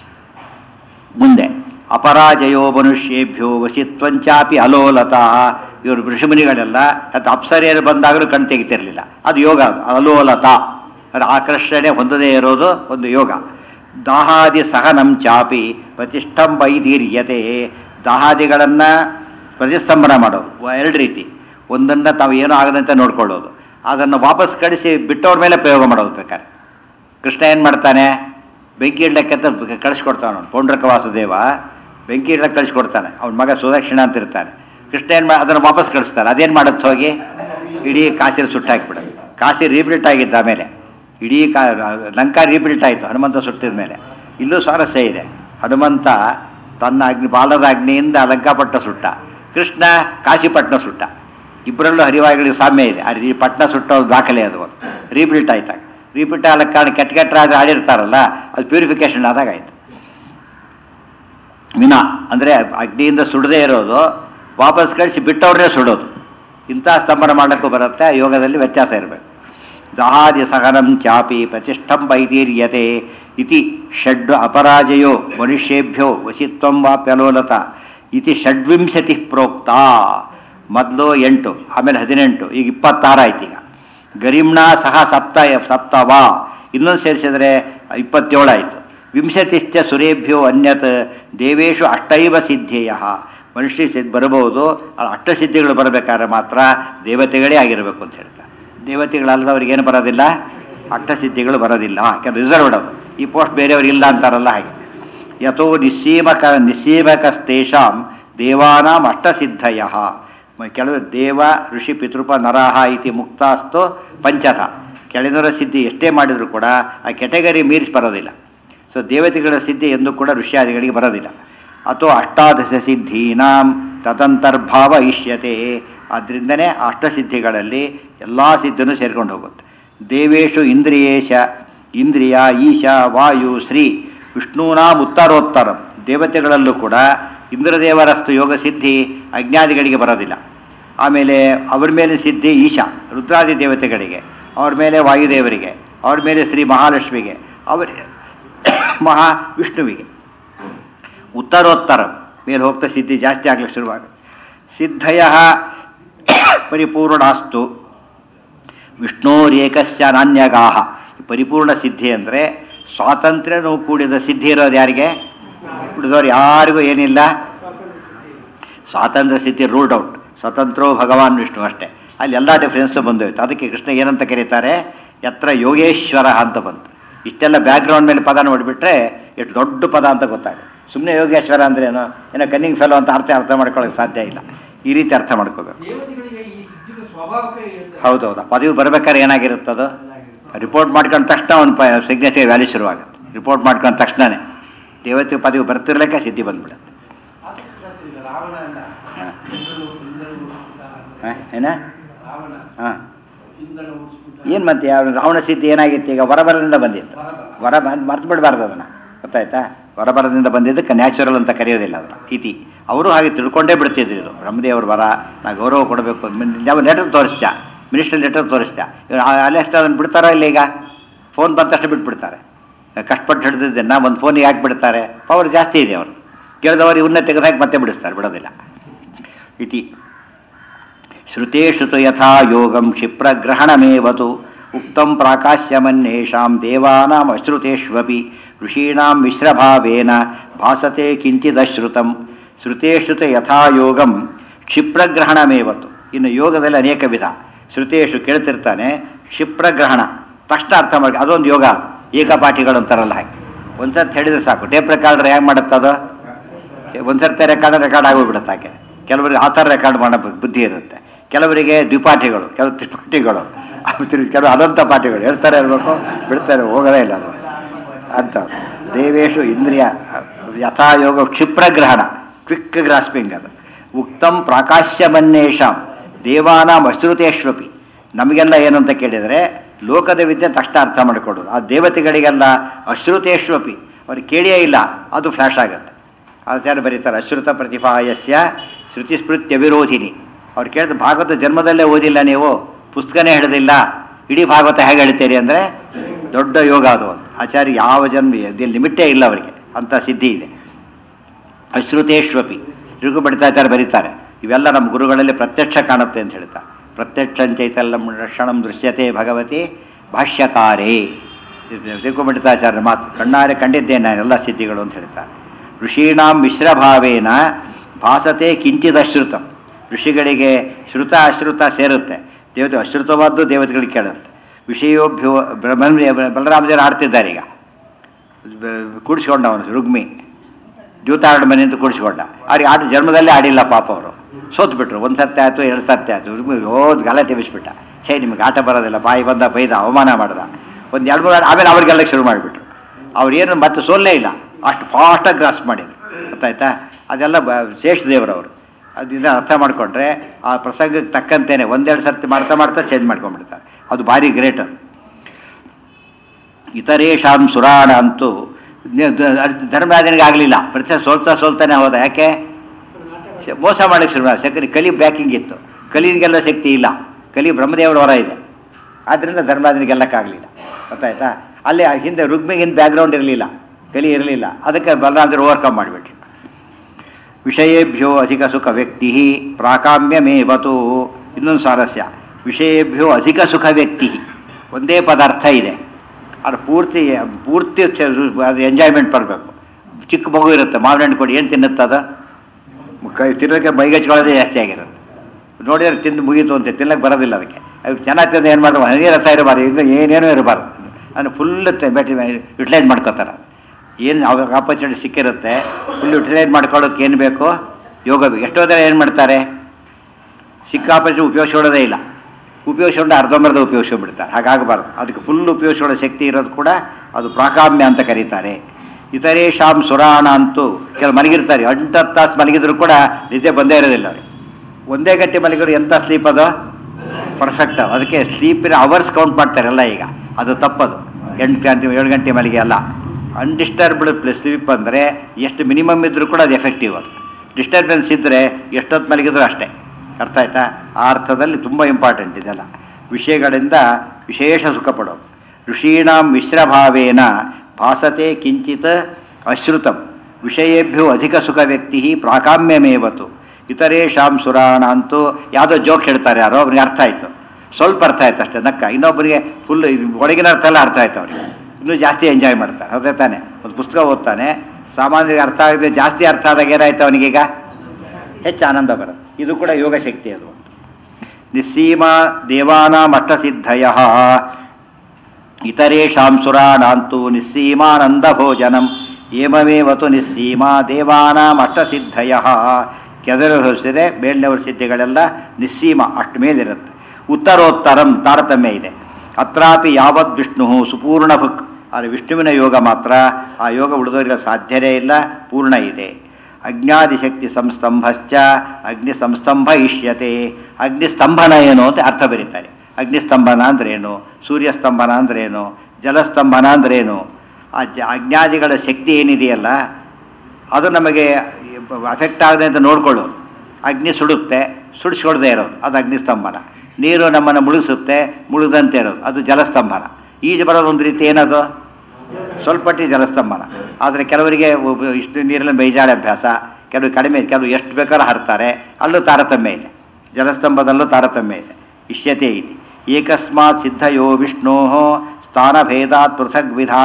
ಮುಂದೆ ಅಪರಾಜಯೋ ಮನುಷ್ಯೇಭ್ಯೋ ವಸಿತ್ವಂಚಾಪಿ ಅಲೋಲತ ಇವರು ಋಷಿಮುನಿಗಳೆಲ್ಲ ಅದು ಅಪ್ಸರಿಯರು ಬಂದಾಗಲೂ ಕಣ್ ತೆಗಿತಿರ್ಲಿಲ್ಲ ಅದು ಯೋಗ ಅದು, ಅಲೋಲತ ಅದು ಆಕರ್ಷಣೆ ಹೊಂದದೇ ಇರೋದು ಒಂದು ಯೋಗ ದಾಹಾದಿ ಸಹನಂ ಚಾಪಿ ಪ್ರತಿಷ್ಠಂ ವೈದೀರ್ಯತೆ ದಾಹಾದಿಗಳನ್ನು ಪ್ರತಿಸ್ತಂಭನ ಮಾಡೋದು ವ- ಎರಡು ರೀತಿ ಒಂದನ್ನು ತಾವು ಏನೂ ಆಗದಂತೆ ನೋಡ್ಕೊಳ್ಳೋದು ಅದನ್ನು ವಾಪಸ್ ಕಳಿಸಿ ಬಿಟ್ಟವ್ರ ಮೇಲೆ ಪ್ರಯೋಗ ಮಾಡೋದು ಬೇಕಾದ್ರೆ ಕೃಷ್ಣ ಏನು ಮಾಡ್ತಾನೆ ಬೆಂಕಿ ಇಡ್ಲಕ್ಕೆ ಅಂತ ಕಳಿಸ್ಕೊಡ್ತಾನೆ ಅವನು ಪೌಂಡ್ರಕ ವಾಸುದೇವ ಬೆಂಕಿ ಇಡ್ಲಕ್ಕೆ ಕಳಿಸ್ಕೊಡ್ತಾನೆ ಅವನ ಮಗ ಸುದಕ್ಷಿಣ ಅಂತ ಇರ್ತಾನೆ ಕೃಷ್ಣ ಏನು ಮಾ ಅದನ್ನು ವಾಪಸ್ ಕಳಿಸ್ತಾನೆ ಅದೇನು ಮಾಡುತ್ತೆ ಹೋಗಿ ಇಡೀ ಕಾಶಿಯಲ್ಲಿ ಸುಟ್ಟಾಕ್ಬಿಡೋದು ಕಾಶಿ ರೀಬಿಲ್ಟ್ ಆಗಿದ್ದ ಆಮೇಲೆ ಇಡೀ ಕಾ ಲಂಕಾ ರೀಬಿಲ್ಟ್ ಆಯಿತು ಹನುಮಂತ ಸುಟ್ಟಿದ ಮೇಲೆ ಇಲ್ಲೂ ಸ್ವಾರಸ್ಯ ಇದೆ ಹನುಮಂತ ತನ್ನ ಅಗ್ನಿ ಬಾಲದ ಅಗ್ನಿಯಿಂದ ಲಂಕಾಪಟ್ಟ ಸುಟ್ಟ ಕೃಷ್ಣ ಕಾಶಿಪಟ್ಟಣ ಸುಟ್ಟ ಇಬ್ಬರಲ್ಲೂ ಹರಿವಾಯುಗಳಿಗೆ ಸಾಮ್ಯ ಇದೆ ಆ ರೀ ಪಟ್ನ ಸುಟ್ಟ ದಾಖಲೆ ಅದು ಒಂದು ರೀಬಿಲ್ಟ್ ಆಯ್ತಾಗ ರೀಬಿಲ್ಟ್ ಆದ ಕಾರಣ ಕೆಟ್ಟ ಕೆಟ್ಟ ರಾಜ ಆಡಿರ್ತಾರಲ್ಲ ಅದು ಪ್ಯೂರಿಫಿಕೇಶನ್ ಆದಾಗ ಆಯ್ತು ವಿನ ಅಂದರೆ ಅಗ್ನಿಯಿಂದ ಸುಡದೇ ಇರೋದು ವಾಪಸ್ ಕಳಿಸಿ ಬಿಟ್ಟವ್ರನ್ನೇ ಸುಡೋದು ಇಂಥ ಸ್ತಂಭನ ಮಾಡಲಿಕ್ಕೂ ಬರುತ್ತೆ ಆ ಯೋಗದಲ್ಲಿ ವ್ಯತ್ಯಾಸ ಇರಬೇಕು ದಹಾದಿ ಸಹನಂ ಚಾಪಿ ಪ್ರತಿಷ್ಠಂ ವೈದೀರ್ಯತೆ ಇತಿ ಷಡ್ ಅಪರಾಜಯೋ ಮನುಷ್ಯೇಭ್ಯೋ ವಸಿತ್ವಂ ವಾಪ್ಯಲೋಲತ ಇತಿ ಷಡ್ವಿಂಶತಿ ಪ್ರೋಕ್ತ ಮೊದಲು ಎಂಟು ಆಮೇಲೆ ಹದಿನೆಂಟು ಈಗ ಇಪ್ಪತ್ತಾರು ಆಯ್ತು ಈಗ ಗರಿಮ್ನಾ ಸಹ ಸಪ್ತ ಸಪ್ತವ ಇನ್ನೊಂದು ಸೇರಿಸಿದ್ರೆ ಇಪ್ಪತ್ತೇಳು ಆಯಿತು ವಿಂಶತಿಶ್ಚ ಸುರೇಭ್ಯೋ ಅನ್ಯತ್ ದೇವೇಶು ಅಷ್ಟೈವ ಸಿದ್ಧೇಯ ಮನುಷ್ಯ ಸಿದ್ಧ ಬರಬಹುದು ಆ ಅಷ್ಟಸಿದ್ಧಿಗಳು ಬರಬೇಕಾದ್ರೆ ಮಾತ್ರ ದೇವತೆಗಳೇ ಆಗಿರಬೇಕು ಅಂತ ಹೇಳ್ತಾರೆ ದೇವತೆಗಳಲ್ಲದವ್ರಿಗೆ ಏನು ಬರೋದಿಲ್ಲ ಅಷ್ಟಸಿದ್ಧಿಗಳು ಬರೋದಿಲ್ಲ ಯಾಕಂದ್ರೆ ರಿಸರ್ವ್ಡ್ ಅದು ಈ ಪೋಸ್ಟ್ ಬೇರೆಯವ್ರಿಗೆ ಇಲ್ಲ ಅಂತಾರಲ್ಲ ಹಾಗೆ ಯಥೋ ನಿಸ್ಸೀಮಕ ನಿಸ್ಸೀಮಕಸ್ತೇಷಾಂ ದೇವಾನಾಂ ಅಷ್ಟಸಿದ್ಧಯ ಕೆಲವು ದೇವ ಋಷಿ ಪಿತೃಪ ನರಹ ಇತಿ ಮುಕ್ತಾಸ್ತು ಪಂಚಥ ಕೆಳಗಿನ ಸಿದ್ಧಿ ಎಷ್ಟೇ ಮಾಡಿದರೂ ಕೂಡ ಆ ಕೆಟಗರಿ ಮೀರಿಸಿ ಬರೋದಿಲ್ಲ ಸೊ ದೇವತೆಗಳ ಸಿದ್ಧಿ ಎಂದೂ ಕೂಡ ಋಷ್ಯಾದಿಗಳಿಗೆ ಬರೋದಿಲ್ಲ ಅಥವಾ ಅಷ್ಟಾದಶ ಸಿದ್ಧೀನಾಂ ತದಂತರ್ಭಾವ ಇಷ್ಯತೆ ಆದ್ದರಿಂದನೇ ಆ ಅಷ್ಟಸಿದ್ಧಿಗಳಲ್ಲಿ ಎಲ್ಲ ಸಿದ್ಧಿನೂ ಸೇರ್ಕೊಂಡು ಹೋಗುತ್ತೆ ದೇವೇಶು ಇಂದ್ರಿಯೇಶ ಇಂದ್ರಿಯ ಈಶ ವಾಯು ಶ್ರೀ ವಿಷ್ಣೂನಾಂ ಉತ್ತರೋತ್ತರಂ ದೇವತೆಗಳಲ್ಲೂ ಕೂಡ ಇಂದ್ರದೇವರಷ್ಟು ಯೋಗ ಸಿದ್ಧಿ ಅಜ್ಞಾದಿಗಳಿಗೆ ಬರೋದಿಲ್ಲ ಆಮೇಲೆ ಅವ್ರ ಮೇಲೆ ಸಿದ್ಧಿ ಈಶಾ ರುದ್ರಾದಿ ದೇವತೆಗಳಿಗೆ ಅವ್ರ ಮೇಲೆ ವಾಯುದೇವರಿಗೆ ಅವ್ರ ಮೇಲೆ ಶ್ರೀ ಮಹಾಲಕ್ಷ್ಮಿಗೆ ಅವರ ಮಹಾ ವಿಷ್ಣುವಿಗೆ ಉತ್ತರೋತ್ತರ ಮೇಲೆ ಹೋಗ್ತಾ ಸಿದ್ಧಿ ಜಾಸ್ತಿ ಆಗ್ಲಿಕ್ಕೆ ಶುರುವಾಗುತ್ತೆ ಸಿದ್ಧಯ ಪರಿಪೂರ್ಣಾಸ್ತು ವಿಷ್ಣೋರೇಕಸ್ಯ ನಾಣ್ಯಗಾಹ ಪರಿಪೂರ್ಣ ಸಿದ್ಧಿ ಅಂದರೆ ಸ್ವಾತಂತ್ರ್ಯನೂ ಕೂಡಿದ ಸಿದ್ಧಿ ಇರೋದು ಯಾರಿಗೆ ಉಳಿದವ್ರು ಯಾರಿಗೂ ಏನಿಲ್ಲ ಸ್ವಾತಂತ್ರ್ಯ ಸಿದ್ಧಿ ರೂಲ್ಡ್ ಔಟ್ ಸ್ವತಂತ್ರೋ ಭಗವಾನ್ ವಿಷ್ಣು ಅಷ್ಟೇ ಅಲ್ಲಿ ಎಲ್ಲ ಡಿಫ್ರೆನ್ಸು ಬಂದೋಯ್ತು ಅದಕ್ಕೆ ಕೃಷ್ಣ ಏನಂತ ಕರೀತಾರೆ ಯತ್ರ ಯೋಗೇಶ್ವರ ಅಂತ ಬಂತು ಇಷ್ಟೆಲ್ಲ ಬ್ಯಾಕ್ಗ್ರೌಂಡ್ ಮೇಲೆ ಪದ ನೋಡಿಬಿಟ್ರೆ ಎಷ್ಟು ದೊಡ್ಡ ಪದ ಅಂತ ಗೊತ್ತಾಗುತ್ತೆ ಸುಮ್ಮನೆ ಯೋಗೇಶ್ವರ ಅಂದ್ರೆ ಏನೋ ಏನೋ ಕನ್ನಿಂಗ್ ಫೆಲೋ ಅಂತ ಅರ್ಥ ಅರ್ಥ ಮಾಡ್ಕೊಳ್ಳೋಕೆ ಸಾಧ್ಯ ಇಲ್ಲ ಈ ರೀತಿ ಅರ್ಥ ಮಾಡ್ಕೋಬೇಕು ದೇವತೆಗಳಿಗೆ ಈ ಸಿದ್ಧಿಗಳು ಸ್ವಾಭಾವಿಕ ಇರುತ್ತೆ. ಹೌದೌದು ಪದವಿ ಬರ್ಬೇಕಾದ್ರೆ ಏನಾಗಿರುತ್ತದು ರಿಪೋರ್ಟ್ ಮಾಡ್ಕೊಂಡ ತಕ್ಷಣ ಅವನ ಪ ಸಿಗ್ನೇಚರ್ ವ್ಯಾಲ್ಯೂ ಶುರುವಾಗುತ್ತೆ ರಿಪೋರ್ಟ್ ಮಾಡ್ಕೊಂಡ ತಕ್ಷಣನೇ ದೇವತೆ ಪದವಿ ಬರ್ತಿರ್ಲಿಕ್ಕೆ ಸಿದ್ಧಿ ಬಂದ್ಬಿಡುತ್ತೆ ಆತ ಹೇಳ್ತಾರೆ ಈಗ ರಾವಣ ಅಲ್ಲ ಹಾ. ಇಂದ್ರನು ಇಂದ್ರನು ಹುಟ್ಟಿದ ಹಾಂ ಏನ ರಾವಣ ಹಾಂ ಇಂದ್ರನ ಹುಟ್ಟಿಸ್ಬಿಟ್ಟ ಏನು ಮತ್ತೆ ಯಾವ ರಾವಣ ಸಿದ್ಧಿ ಏನಾಗಿತ್ತು ಈಗ ಹೊರಬರದಿಂದ ಬಂದಿತ್ತು ಹೊರ ಮರ್ತು ಬಿಡಬಾರ್ದು ಅದನ್ನು ಗೊತ್ತಾಯ್ತಾ ಹೊರಬರದಿಂದ ಬಂದಿದ್ದಕ್ಕೆ ನ್ಯಾಚುರಲ್ ಅಂತ ಕರೆಯೋದಿಲ್ಲ ಅದನ್ನು ಇತಿ ಅವರು ಹಾಗೆ ತಿಳ್ಕೊಂಡೇ ಬಿಡ್ತಿದ್ರು ಇದು ಬ್ರಹ್ಮದೇವ್ರ ವರ ನಾ ಗೌರವ ಕೊಡಬೇಕು ನಾವು ಲೆಟರ್ ತೋರಿಸ್ತ್ಯಾ ಮಿನಿಸ್ಟರ್ ಲೆಟರ್ ತೋರಿಸ್ತ್ಯಾ ಇವ್ರು ಅಲ್ಲಷ್ಟು ಅದನ್ನು ಬಿಡ್ತಾರೋ ಇಲ್ಲ ಈಗ ಫೋನ್ ಬಂದ ತಕ್ಷಣ ಬಿಟ್ಬಿಡ್ತಾರೆ ಕಷ್ಟಪಟ್ಟು ಹಿಡಿದಿದ್ದನ್ನು ಒಂದು ಫೋನಿಗೆ ಹಾಕಿ ಬಿಡ್ತಾರೆ ಪವರ್ ಜಾಸ್ತಿ ಇದೆ ಅವರು ಕೇಳಿದವರು ಇವನ್ನೇ ತೆಗೆದಾಕಿ ಮತ್ತೆ ಬಿಡಿಸ್ತಾರೆ ಬಿಡೋದಿಲ್ಲ ಇತಿ ಶ್ರುತೇಷು ತು ಯಥಾ ಯೋಗಂ ಕ್ಷಿಪ್ರಗ್ರಹಣಮೇವತು ಉಕ್ತಂ ಪ್ರಾಕಾಶ್ಯಮನ್ಯೇಷಾಂ ದೇವಾನಾಂ ಅಶ್ರುತೇಷ್ವಪಿ ಋಷೀಣಾಂ ಮಿಶ್ರಭಾವೇನ ಭಾಸತೆ ಕಿಂಚಿದಶ್ರುತಂ ಶ್ರುತೇಷು ತು ಯಥಾ ಯೋಗಂ ಕ್ಷಿಪ್ರಗ್ರಹಣಮೇವತು ಇನ್ನು ಯೋಗದಲ್ಲಿ ಅನೇಕ ವಿಧ ಶ್ರುತೇಶು ಕೇಳ್ತಿರ್ತಾನೆ ಕ್ಷಿಪ್ರಗ್ರಹಣ ತಕ್ಷಣ ಅರ್ಥ ಮಾಡಿ ಅದೊಂದು ಯೋಗ ಏಕಪಾಠಿಗಳು ಅಂತಾರಲ್ಲ ಹಾಗೆ ಒಂದ್ಸತಿ ಹೇಳಿದ್ರೆ ಸಾಕು ಟೇಪ್ ರೆಕಾರ್ಡರ್ ಹೇಗೆ ಮಾಡುತ್ತದು ಒಂದ್ಸರ್ತಿ ರೆಕಾರ್ಡ್ ರೆಕಾರ್ಡ್ ಆಗೋಗ್ಬಿಡುತ್ತೆ ಆಕೆ ಕೆಲವರಿಗೆ ಆ ಥರ ರೆಕಾರ್ಡ್ ಮಾಡೋ ಬು- ಬುದ್ಧಿ ಇರುತ್ತೆ ಕೆಲವರಿಗೆ ದ್ವಿಪಾಠಿಗಳು ಕೆಲವು ತ್ರಿಪಾಠಿಗಳು ಕೆಲವು ಅನಂತ ಪಾಠಿಗಳು ಹೇಳ್ತಾರೆ ಇರಬೇಕು ಬಿಡ್ತಾರೆ ಹೋಗೋದೇ ಇಲ್ಲ ಅದು ಅಂತ ದೇವೇಶು ಇಂದ್ರಿಯ ಯಥಾಯೋಗ ಕ್ಷಿಪ್ರಗ್ರಹಣ ಕ್ವಿಕ್ ಗ್ರಾಸ್ಪಿಂಗ್ ಅದು ಉಕ್ತಂ ಪ್ರಾಕಾಶ್ಯಮನ್ಯೇಷಾಂ ದೇವಾನಾಂ ಅಶ್ರುತೇಶ್ವಪಿ ನಮಗೆಲ್ಲ ಏನು ಅಂತ ಕೇಳಿದರೆ ಲೋಕದ ವಿದ್ಯೆ ತಕ್ಷಣ ಅರ್ಥ ಮಾಡಿಕೊಡೋದು ಆ ದೇವತೆಗಳಿಗೆಲ್ಲ ಅಶ್ರುತೇಶ್ವಪಿ ಅವ್ರಿಗೆ ಕೇಳಿಯೇ ಇಲ್ಲ ಅದು ಫ್ಲ್ಯಾಶ್ ಆಗುತ್ತೆ ಆಚಾರ್ಯ ಬರೀತಾರೆ ಅಶ್ರುತ ಪ್ರತಿಭಾಯಸ್ಯ ಶ್ರುತಿಸ್ಮೃತ್ಯ ವಿರೋಧಿನಿ ಅವ್ರು ಕೇಳಿದ ಭಾಗವತ ಜನ್ಮದಲ್ಲೇ ಓದಿಲ್ಲ ನೀವು ಪುಸ್ತಕನೇ ಹಿಡಿದಿಲ್ಲ ಇಡೀ ಭಾಗವತ ಹೇಗೆ ಹೇಳ್ತೀರಿ ಅಂದರೆ ದೊಡ್ಡ ಯೋಗ ಅದು ಒಂದು ಆಚಾರ್ಯ ಯಾವ ಜನ್ಮ ಇದು ಲಿಮಿಟೇ ಇಲ್ಲ ಅವರಿಗೆ ಅಂಥ ಸಿದ್ಧಿ ಇದೆ ಅಶ್ರುತೇಶ್ವಪಿ ಋಗುಬಡಿತಾಚಾರ್ಯ ಬರೀತಾರೆ ಇವೆಲ್ಲ ನಮ್ಮ ಗುರುಗಳಲ್ಲಿ ಪ್ರತ್ಯಕ್ಷ ಕಾಣುತ್ತೆ ಅಂತ ಹೇಳ್ತಾರೆ ಪ್ರತ್ಯಕ್ಷಂಚೈತಲ್ಲಂ ರಕ್ಷಣಂ ದೃಶ್ಯತೆ ಭಗವತಿ ಭಾಷ್ಯಕಾರೇ ಋಗುಬಡಿತಾಚಾರ್ಯ ಮಾತು ಕಣ್ಣಾರೆ ಕಂಡಿದ್ದೇನೆ ನಾನು ಎಲ್ಲ ಸಿದ್ಧಿಗಳು ಅಂತ ಹೇಳ್ತಾರೆ ಋಷೀಣಾಂ ಮಿಶ್ರಭಾವೇನ ಭಾಸತೆ ಕಿಂಚಿದಶ್ರುತ ಋಷಿಗಳಿಗೆ ಶ್ರುತ ಅಶ್ರುತ ಸೇರುತ್ತೆ ದೇವತೆ ಅಶ್ರುತವಾದ್ದು ದೇವತೆಗಳಿಗೆ ಕೇಳುತ್ತೆ ವಿಷಯೋಭ್ಯೋ ಬ್ರಹ್ಮ ಬಲರಾಮದೇವರು ಆಡ್ತಿದ್ದಾರೆ ಈಗ ಕೂಡಿಸ್ಕೊಂಡ ಅವನು ರುಗ್ಮಿ ದ್ಯೂತಾರಣ ಮನೆ ಅಂತ ಕೂಡಿಸ್ಕೊಂಡ ಅವ್ರಿಗೆ ಆಟ ಜನ್ಮದಲ್ಲೇ ಆಡಿಲ್ಲ ಪಾಪ ಅವರು ಸೋತು ಬಿಟ್ರು ಒಂದು ಸತ್ಯ ಆಯ್ತು ಎರಡು ಸತ್ಯ ಆಯ್ತು ರುಗ್ಮಿ ಹೋದ್ ಗಲಾಟೆ ಬಿಸ್ಬಿಟ್ಟ ಛೇ ನಿಮಗೆ ಆಟ ಬರೋದಿಲ್ಲ ಬಾಯಿ ಬಂದ ಬೈದ ಅವಮಾನ ಮಾಡ್ದ ಒಂದು ಎರಡು ಮೂರು ಆಮೇಲೆ ಅವ್ರಿಗೆಲ್ಲ ಶುರು ಮಾಡಿಬಿಟ್ರು ಅವ್ರು ಏನು ಮತ್ತೆ ಸೋಲ್ಲೇ ಇಲ್ಲ ಅಷ್ಟು ಫಾಸ್ಟಾಗಿ ಗ್ರಾಸ್ ಮಾಡಿದ್ರು ಗೊತ್ತಾಯ್ತಾ ಅದೆಲ್ಲ ಬ ಶೇಷದೇವರವರು ಅದರಿಂದ ಅರ್ಥ ಮಾಡಿಕೊಂಡ್ರೆ ಆ ಪ್ರಸಂಗಕ್ಕೆ ತಕ್ಕಂತೇನೆ ಒಂದೆರಡು ಸರ್ತಿ ಮಾಡ್ತಾ ಮಾಡ್ತಾ ಚೇಂಜ್ ಮಾಡ್ಕೊಂಡ್ಬಿಡ್ತಾರೆ ಅದು ಭಾರಿ ಗ್ರೇಟ್ ಅದು ಇತರೇಷಾಂ ಸುರಾಣ ಅಂತೂ ಧರ್ಮರಾಜನಿಗೆ ಆಗಲಿಲ್ಲ ಪ್ರತಿ ಸೋಲ್ತಾ ಸೋಲ್ತಾನೆ ಹೋದ ಯಾಕೆ ಶ- ಮೋಸ ಮಾಡಕ್ಕೆ ಶುರು ಮಾಡಿದ ಯಾಕಂದ್ರೆ ಕಲಿ ಬ್ಯಾಕಿಂಗ್ ಇತ್ತು ಕಲಿನಿಗೆಲ್ಲ ಶಕ್ತಿ ಇಲ್ಲ ಕಲಿ ಬ್ರಹ್ಮದೇವರ ಹೊರ ಇದೆ ಆದ್ದರಿಂದ ಧರ್ಮರಾಜನಿಗೆ ಗೆಲ್ಲಕ್ಕಾಗಲಿಲ್ಲ ಗೊತ್ತಾಯ್ತಾ ಅಲ್ಲಿ ಆ ಹಿಂದೆ ರುಗ್ಮಿಗಿಂದ ಬ್ಯಾಕ್ಗ್ರೌಂಡ್ ಇರಲಿಲ್ಲ ಕಲಿ ಇರಲಿಲ್ಲ ಅದಕ್ಕೆ ಬಲರಾಜರು ಓವರ್ಕಮ್ ಮಾಡಿಬಿಟ್ರು ವಿಷಯೇಭ್ಯೋ ಅಧಿಕ ಸುಖ ವ್ಯಕ್ತಿ ಪ್ರಾಕಾಮ್ಯಮೇವತು ಇನ್ನೊಂದು ಸ್ವಾರಸ್ಯ ವಿಷಯೇಭ್ಯೋ ಅಧಿಕ ಸುಖ ವ್ಯಕ್ತಿ ಒಂದೇ ಪದಾರ್ಥ ಇದೆ ಅದು ಪೂರ್ತಿ ಪೂರ್ತಿ ಚ- ಅದು ಎಂಜಾಯ್ಮೆಂಟ್ ಬರಬೇಕು ಚಿಕ್ಕ ಮಗು ಇರುತ್ತೆ ಮಾವಿನ ಹಣ್ಣು ಕೊಡಿ ಏನು ತಿನ್ನುತ್ತೆ ಅದು ಕೈ ತಿನ್ನೋಕ್ಕೆ ಮೈಗಚ್ಕೊಳ್ಳೋದೇ ಜಾಸ್ತಿ ಆಗಿರುತ್ತೆ ನೋಡಿದ್ರೆ ತಿಂದು ಮುಗೀತು ಅಂತ ತಿನ್ನಕ್ಕೆ ಬರೋದಿಲ್ಲ ಅದಕ್ಕೆ ಅದು ಚೆನ್ನಾಗಿ ತಿಂದು ಏನು ಮಾಡ್ತಾರೆ ಹನಿ ರಸ ಇರಬಾರ್ದು ಇದು ಏನೇನೂ ಇರಬಾರ್ದು ಅದನ್ನು ಫುಲ್ ಬ್ಯಾಟ್ರಿ ಯುಟಿಲೈಸ್ ಮಾಡ್ಕೋತಾರೆ ಏನು ಅವಾಗ ಆಪರ್ಚುನಿಟಿ ಸಿಕ್ಕಿರುತ್ತೆ ಫುಲ್ ಯುಟಿಲೈಸ್ ಮಾಡ್ಕೊಳ್ಳೋಕೆ ಏನು ಬೇಕು ಯೋಗ ಬೇಕು ಎಷ್ಟೋ ಜನ ಏನು ಮಾಡ್ತಾರೆ ಸಿಕ್ಕ ಆಪರ್ಚುನಿಟಿ ಉಪಯೋಗಿಸ್ಕೊಳ್ಳೋದೇ ಇಲ್ಲ ಉಪಯೋಗಿಸ್ಕೊಂಡು ಅರ್ಧಂಬರ್ಧ ಉಪಯೋಗಿಸ್ಕೊಂಡ್ಬಿಡ್ತಾರೆ ಹಾಗಾಗಬಾರ್ದು ಅದಕ್ಕೆ ಫುಲ್ ಉಪಯೋಗಿಸ್ಕೊಳ್ಳೋ ಶಕ್ತಿ ಇರೋದು ಕೂಡ ಅದು ಪ್ರಾಕಾಮ್ಯ ಅಂತ ಕರೀತಾರೆ ಇತರೇಶಾಂ ಸುರಾಣ ಅಂತೂ ಕೆಲವು ಮಲಗಿರ್ತಾರೆ ಎಂಟತ್ತು ತಾಸು ಮಲಗಿದ್ರು ಕೂಡ ನಿದ್ದೆ ಬಂದೇ ಇರೋದಿಲ್ಲ ಅವ್ರಿಗೆ ಒಂದೇ ಗಂಟೆ ಮಲಗಿದ್ರು ಎಂಥ ಸ್ಲೀಪ್ ಅದು ಪರ್ಫೆಕ್ಟ್ ಅದಕ್ಕೆ ಸ್ಲೀಪಿನ ಅವರ್ಸ್ ಕೌಂಟ್ ಮಾಡ್ತಾರೆ ಎಲ್ಲ ಈಗ ಅದು ತಪ್ಪದು ಎಂಟು ಗಂಟೆ ಏಳು ಗಂಟೆ ಮಲಗಿ ಅಲ್ಲ ಅನ್ಡಿಸ್ಟರ್ಬ್ಡ್ ಪ್ಲಸ್ ಸ್ಲೀಪ್ ಅಂದರೆ ಎಷ್ಟು ಮಿನಿಮಮ್ ಇದ್ರೂ ಕೂಡ ಅದು ಎಫೆಕ್ಟಿವ್ ಅದು ಡಿಸ್ಟರ್ಬೆನ್ಸ್ ಇದ್ದರೆ ಎಷ್ಟೊತ್ತು ಮಲಗಿದ್ರು ಅಷ್ಟೇ ಅರ್ಥ ಆಯ್ತಾ ಆ ಅರ್ಥದಲ್ಲಿ ತುಂಬ ಇಂಪಾರ್ಟೆಂಟ್ ಇದೆಲ್ಲ ವಿಷಯಗಳಿಂದ ವಿಶೇಷ ಸುಖ ಪಡೋದು ಋಷೀಣಾಂ ಮಿಶ್ರಭಾವೇನ ಭಾಸತೆ ಕಿಂಚಿತ್ ಅಶ್ರುತಂ ವಿಷಯೇಭ್ಯೋ ಅಧಿಕ ಸುಖ ವ್ಯಕ್ತಿ ಪ್ರಾಕಾಮ್ಯಮೇವತು ಇತರೇಷಾಂ ಸುರಾಣ ಅಂತೂ ಯಾವುದೋ ಜೋಕ್ ಹೇಳ್ತಾರೆ ಯಾರೋ ಅವ್ರಿಗೆ ಅರ್ಥ ಆಯಿತು ಸ್ವಲ್ಪ ಅರ್ಥ ಆಯ್ತು ಅಷ್ಟೇ ನಕ್ಕ ಇನ್ನೊಬ್ಬರಿಗೆ ಫುಲ್ ಒಳಗಿನ ಅರ್ಥ ಎಲ್ಲ ಅರ್ಥ ಆಯ್ತು ಅವ್ರಿಗೆ ಇನ್ನೂ ಜಾಸ್ತಿ ಎಂಜಾಯ್ ಮಾಡ್ತಾರೆ ಅದೇ ತಾನೆ ಒಂದು ಪುಸ್ತಕ ಓದ್ತಾನೆ ಸಾಮಾನ್ಯರಿಗೆ ಅರ್ಥ ಆಗದೆ ಜಾಸ್ತಿ ಅರ್ಥ ಆದಾಗ ಏನಾಯ್ತು ಅವನಿಗೀಗ ಹೆಚ್ಚು ಆನಂದ ಬರುತ್ತೆ ಇದು ಕೂಡ ಯೋಗ ಶಕ್ತಿ ಅದು ನಿಸ್ಸೀಮ ದೇವಾನಾಮಷ್ಟಸಿದ್ಧಯ ಇತರೇಷಾಂ ಸುರಾಣಾಂತು ನಿಸ್ಸೀಮಾನಂದ ಭೋಜನಂ ಏಮವೇವತು ನಿಸ್ಸೀಮ ದೇವಾನಾಮಷ್ಟಸಿದ್ಧಯ ಕೆದರವರು ಸಿದ್ಧೆ ಮೇಲಿನವರ ಸಿದ್ಧಿಗಳೆಲ್ಲ ನಿಸ್ಸೀಮ ಅಷ್ಟು ಮೇಲಿರುತ್ತೆ ಉತ್ತರೋತ್ತರಂ ತಾರತಮ್ಯ ಇದೆ ಅತ್ರಾಪಿ ಯಾವದ್ ವಿಷ್ಣು ಸುಪೂರ್ಣ ಭುಕ್ ಆದರೆ ವಿಷ್ಣುವಿನ ಯೋಗ ಮಾತ್ರ ಆ ಯೋಗ ಉಳಿದವರಿಗೆ ಸಾಧ್ಯವೇ ಇಲ್ಲ ಪೂರ್ಣ ಇದೆ ಅಜ್ಞಾದಿಶಕ್ತಿ ಸಂಸ್ತಂಭಶ್ಚ ಅಗ್ನಿ ಸಂಸ್ತಂಭ ಇಷ್ಯತೆ ಅಗ್ನಿಸ್ತಂಭನ ಏನು ಅಂತ ಅರ್ಥ ಬರೀತಾರೆ ಅಗ್ನಿಸ್ತಂಭನ ಅಂದ್ರೇನು ಸೂರ್ಯಸ್ತಂಭನ ಅಂದ್ರೇನು ಜಲಸ್ತಂಭನ ಅಂದ್ರೇನು ಆ ಜ ಅಜ್ಞಾದಿಗಳ ಶಕ್ತಿ ಏನಿದೆಯಲ್ಲ ಅದು ನಮಗೆ ಅಫೆಕ್ಟ್ ಆಗದೆ ಅಂತ ನೋಡ್ಕೊಳ್ಳೋದು ಅಗ್ನಿ ಸುಡುತ್ತೆ ಸುಡಿಸ್ಕೊಳ್ದೇ ಇರೋದು ಅದು ಅಗ್ನಿಸ್ತಂಭನ ನೀರು ನಮ್ಮನ್ನು ಮುಳುಗಿಸುತ್ತೆ ಮುಳುಗದಂತೆ ಇರೋದು ಅದು ಜಲಸ್ತಂಭನ ಈಜು ಬರೋದು ಒಂದು ರೀತಿ ಏನದು ಸ್ವಲ್ಪಟ್ಟಿ ಜಲಸ್ತಂಭನ ಆದರೆ ಕೆಲವರಿಗೆ ಒಬ್ಬ- ಇಷ್ಟು ನೀರಲ್ಲಿ ಬೈಜಾಳೆ ಅಭ್ಯಾಸ ಕೆಲವು ಕಡಿಮೆ ಕೆಲವು ಎಷ್ಟು ಬೇಕಾದ್ರೂ ಹರ್ತಾರೆ ಅಲ್ಲೂ ತಾರತಮ್ಯ ಇದೆ ಜಲಸ್ತಂಭದಲ್ಲೂ ತಾರತಮ್ಯ ಇದೆ ಇಷ್ಯತೆ ಇದೆ ಏಕಸ್ಮಾತ್ ಸಿದ್ಧಯೋ ವಿಷ್ಣೋ ಸ್ಥಾನಭೇದಾತ್ ಪೃಥಗ್ ವಿಧಾ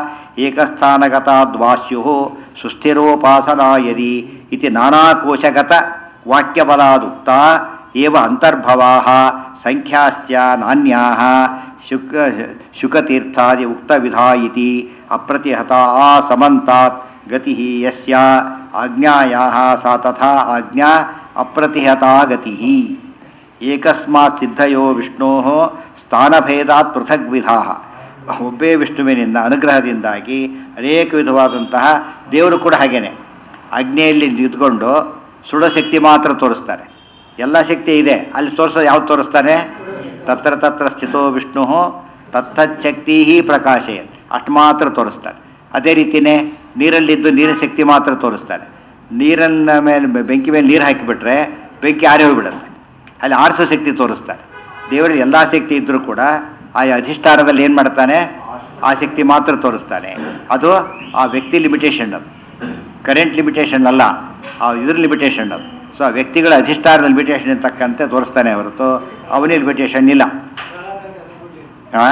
ಏಕಸ್ಥಾನಗತಾದ್ವಾಸ್ಯು ಸುಸ್ಥಿರೋಪಾಸನಾ ಯದಿ ಇತಿ ನಾನಾಕೋಶಗತ ವಾಕ್ಯಬಲಾದುಕ್ತ ಏವ ಅಂತರ್ಭವಾ ಸಂಖ್ಯಾಶ್ಚ ನಾನ್ಯಾ ಶುಕ ಶುಕತೀರ್ಥಾದಿ ಉಕ್ತವಿಧಾ ಇತಿ ಅಪ್ರತಿಹತ ಸಮಂತಾತ್ ಗತಿ ಯಸ್ಯ ಆಜ್ಞಾಯಾಹ ಸಾ ತಥಾ ಆಜ್ಞಾ ಅಪ್ರತಿಹತಾ ಗತಿ ಏಕಸ್ಮಾತ್ ಸಿದ್ಧಯೋ ವಿಷ್ಣೋ ಸ್ಥಾನಭೇದಾತ್ ಪೃಥಗ್ ವಿಧಾ ಒಬ್ಬೇ ವಿಷ್ಣುವಿನಿಂದ ಅನುಗ್ರಹದಿಂದಾಗಿ ಅನೇಕ ವಿಧವಾದಂತಹ ದೇವರು ಕೂಡ ಹಾಗೇನೆ ಅಗ್ನಿಯಲ್ಲಿ ನಿಂತ್ಕೊಂಡು ಸುಡೋ ಶಕ್ತಿ ಮಾತ್ರ ತೋರಿಸ್ತಾರೆ ಎಲ್ಲ ಶಕ್ತಿ ಇದೆ ಅಲ್ಲಿ ತೋರಿಸೋದು ಯಾವ್ದು ತೋರಿಸ್ತಾನೆ ತತ್ರ ತತ್ರ ಸ್ಥಿತೋ ವಿಷ್ಣು ತತ್ತಚ್ಛಕ್ತಿ ಪ್ರಕಾಶೆ ಅಷ್ಟು ಮಾತ್ರ ತೋರಿಸ್ತಾರೆ ಅದೇ ರೀತಿಯೇ ನೀರಲ್ಲಿದ್ದು ನೀರಿನ ಶಕ್ತಿ ಮಾತ್ರ ತೋರಿಸ್ತಾರೆ ನೀರನ್ನ ಮೇಲೆ ಬೆಂಕಿ ಮೇಲೆ ನೀರು ಹಾಕಿಬಿಟ್ರೆ ಬೆಂಕಿ ಆರಿ ಹೋಗಿಬಿಡುತ್ತೆ ಅಲ್ಲಿ ಆರಿಸೋ ಶಕ್ತಿ ತೋರಿಸ್ತಾರೆ ದೇವರಲ್ಲಿ ಎಲ್ಲ ಶಕ್ತಿ ಇದ್ದರೂ ಕೂಡ ಆ ಅಧಿಷ್ಠಾನದಲ್ಲಿ ಏನು ಮಾಡ್ತಾನೆ ಆ ಶಕ್ತಿ ಮಾತ್ರ ತೋರಿಸ್ತಾನೆ ಅದು ಆ ವ್ಯಕ್ತಿ ಲಿಮಿಟೇಷನ್ ಅದು ಕರೆಂಟ್ ಲಿಮಿಟೇಷನ್ ಅಲ್ಲ ಆ ಇದ್ರ ಲಿಮಿಟೇಷನ್ ಅದು ಸೊ ಆ ವ್ಯಕ್ತಿಗಳ ಅಧಿಷ್ಠಾನದ ಲಿಮಿಟೇಷನ್ ತಕ್ಕಂತೆ ತೋರಿಸ್ತಾನೆ ಹೊರತು ಅವನಿಗೆ ಲಿಮಿಟೇಷನ್ ಇಲ್ಲ ಆ?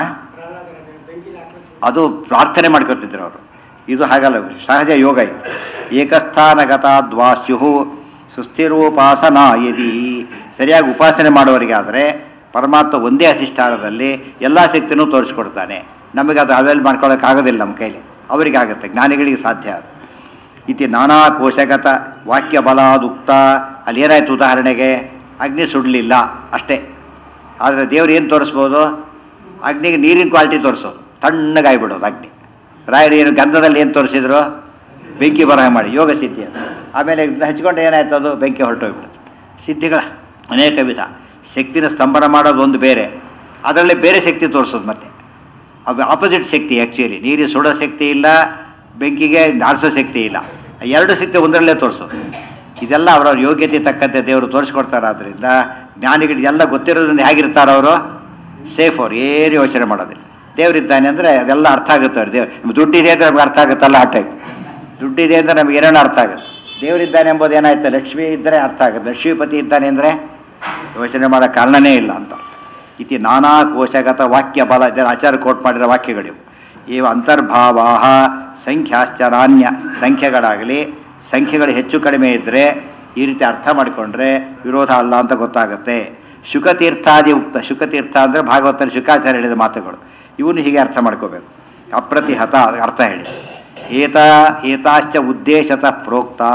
ಅದು ಪ್ರಾರ್ಥನೆ ಮಾಡ್ಕೊತಿದ್ರು ಅವರು ಇದು ಹಾಗಲ್ಲ ಸಹಜ ಯೋಗ ಇದು ಏಕಸ್ಥಾನಗತ ದ್ವಾಸ್ಯು ಸುಸ್ಥಿರೋಪಾಸನಾ ಯದಿ ಸರಿಯಾಗಿ ಉಪಾಸನೆ ಮಾಡೋರಿಗೆ ಆದರೆ ಪರಮಾತ್ಮ ಒಂದೇ ಅಧಿಷ್ಠಾನದಲ್ಲಿ ಎಲ್ಲ ಶಕ್ತಿನೂ ತೋರಿಸ್ಕೊಡ್ತಾನೆ ನಮಗೆ ಅದು ಅವೆಲ್ ಮಾಡ್ಕೊಳ್ಳೋಕ್ಕಾಗೋದಿಲ್ಲ ನಮ್ಮ ಕೈಲಿ ಅವರಿಗೆ ಆಗುತ್ತೆ ಜ್ಞಾನಿಗಳಿಗೆ ಸಾಧ್ಯ ಅದು ಇತಿ ನಾನಾ ಕೋಶಗತ ವಾಕ್ಯ ಬಲಾದುಕ್ತ ಅಲ್ಲಿ ಏನಾಯ್ತು ಉದಾಹರಣೆಗೆ ಅಗ್ನಿ ಸುಡಲಿಲ್ಲ ಅಷ್ಟೇ ಆದರೆ ದೇವ್ರು ಏನು ತೋರಿಸ್ಬೋದು ಅಗ್ನಿಗೆ ನೀರಿನ ಕ್ವಾಲಿಟಿ ತೋರಿಸೋದು ತಣ್ಣಗಾಗ್ಬಿಡೋದು ಅಗ್ನಿ ರಾಯರು ಏನು ಗಂಧದಲ್ಲಿ ಏನು ತೋರಿಸಿದ್ರು ಬೆಂಕಿ ಬರಹ ಮಾಡಿ ಯೋಗ ಸಿದ್ಧಿ ಅದು ಆಮೇಲೆ ಇದನ್ನ ಹಚ್ಕೊಂಡು ಏನಾಯ್ತು ಅದು ಬೆಂಕಿ ಹೊರಟೋಗ್ಬಿಡುತ್ತೆ ಸಿದ್ಧಿಗಳ ಅನೇಕ ವಿಧ ಶಕ್ತಿನ ಸ್ತಂಭನ ಮಾಡೋದು ಒಂದು ಬೇರೆ ಅದರಲ್ಲಿ ಬೇರೆ ಶಕ್ತಿ ತೋರಿಸೋದು ಮತ್ತೆ ಅದು ಆಪೋಸಿಟ್ ಶಕ್ತಿ ಆ್ಯಕ್ಚುಲಿ ನೀರಿಗೆ ಸುಡೋ ಶಕ್ತಿ ಇಲ್ಲ ಬೆಂಕಿಗೆ ಆರಿಸೋ ಶಕ್ತಿ ಇಲ್ಲ ಎರಡು ಶಕ್ತಿ ಒಂದರಲ್ಲೇ ತೋರಿಸೋದು ಇದೆಲ್ಲ ಅವರವ್ರ ಯೋಗ್ಯತೆ ತಕ್ಕಂತೆ ದೇವರು ತೋರಿಸ್ಕೊಡ್ತಾರೆ ಆದ್ದರಿಂದ ಜ್ಞಾನಿಗಳಿಗೆ ಎಲ್ಲ ಗೊತ್ತಿರೋದ್ರಿಂದ ಹೇಗಿರ್ತಾರೆ ಅವರು ಸೇಫ್ ಅವ್ರು ಏನು ಯೋಚನೆ ಮಾಡೋದಿಲ್ಲ ದೇವರಿದ್ದಾನೆ ಅಂದರೆ ಅದೆಲ್ಲ ಅರ್ಥ ಆಗುತ್ತೆ ಅವ್ರು ದೇವ್ರು ನಮ್ಗೆ ದುಡ್ಡಿದೆ ಅಂದರೆ ನಮ್ಗೆ ಅರ್ಥ ಆಗುತ್ತಲ್ಲ ಆ ಟೈಪ್ ದುಡ್ಡಿದೆ ಅಂದರೆ ನಮ್ಗೆ ಏನೇನೋ ಅರ್ಥ ಆಗುತ್ತೆ ದೇವರಿದ್ದಾನೆ ಎಂಬುದು ಏನಾಯ್ತು ಲಕ್ಷ್ಮಿ ಇದ್ದರೆ ಅರ್ಥ ಆಗುತ್ತೆ ಲಕ್ಷ್ಮೀಪತಿ ಇದ್ದಾನೆ ಅಂದರೆ ಯೋಚನೆ ಮಾಡೋ ಕಾರಣನೇ ಇಲ್ಲ ಅಂತ ಇತಿ ನಾನಾ ಕೋಶಗತ ವಾಕ್ಯ ಬಲ ಇದೆಲ್ಲ ಆಚಾರ ಕೋಟ್ ಮಾಡಿರೋ ವಾಕ್ಯಗಳಿವು ಇವ ಅಂತರ್ಭಾವಾ ಸಂಖ್ಯಾಶ್ಚ ನಾಣ್ಯ ಸಂಖ್ಯೆಗಳಾಗಲಿ ಸಂಖ್ಯೆಗಳು ಹೆಚ್ಚು ಕಡಿಮೆ ಇದ್ದರೆ ಈ ರೀತಿ ಅರ್ಥ ಮಾಡಿಕೊಂಡ್ರೆ ವಿರೋಧ ಅಲ್ಲ ಅಂತ ಗೊತ್ತಾಗುತ್ತೆ ಶುಕತೀರ್ಥಾದಿ ಉಕ್ತ ಶುಕತೀರ್ಥ ಅಂದರೆ ಭಾಗವತಲ್ಲಿ ಶುಕಾಚಾರ್ಯ ಹೇಳಿದ ಮಾತುಗಳು ಇವನು ಹೀಗೆ ಅರ್ಥ ಮಾಡ್ಕೋಬೇಕು ಅಪ್ರತಿಹತ ಅರ್ಥ ಹೇಳಿ ಏತ ಏತಾಶ್ಚ ಉದ್ದೇಶತಃ ಪ್ರೋಕ್ತಾ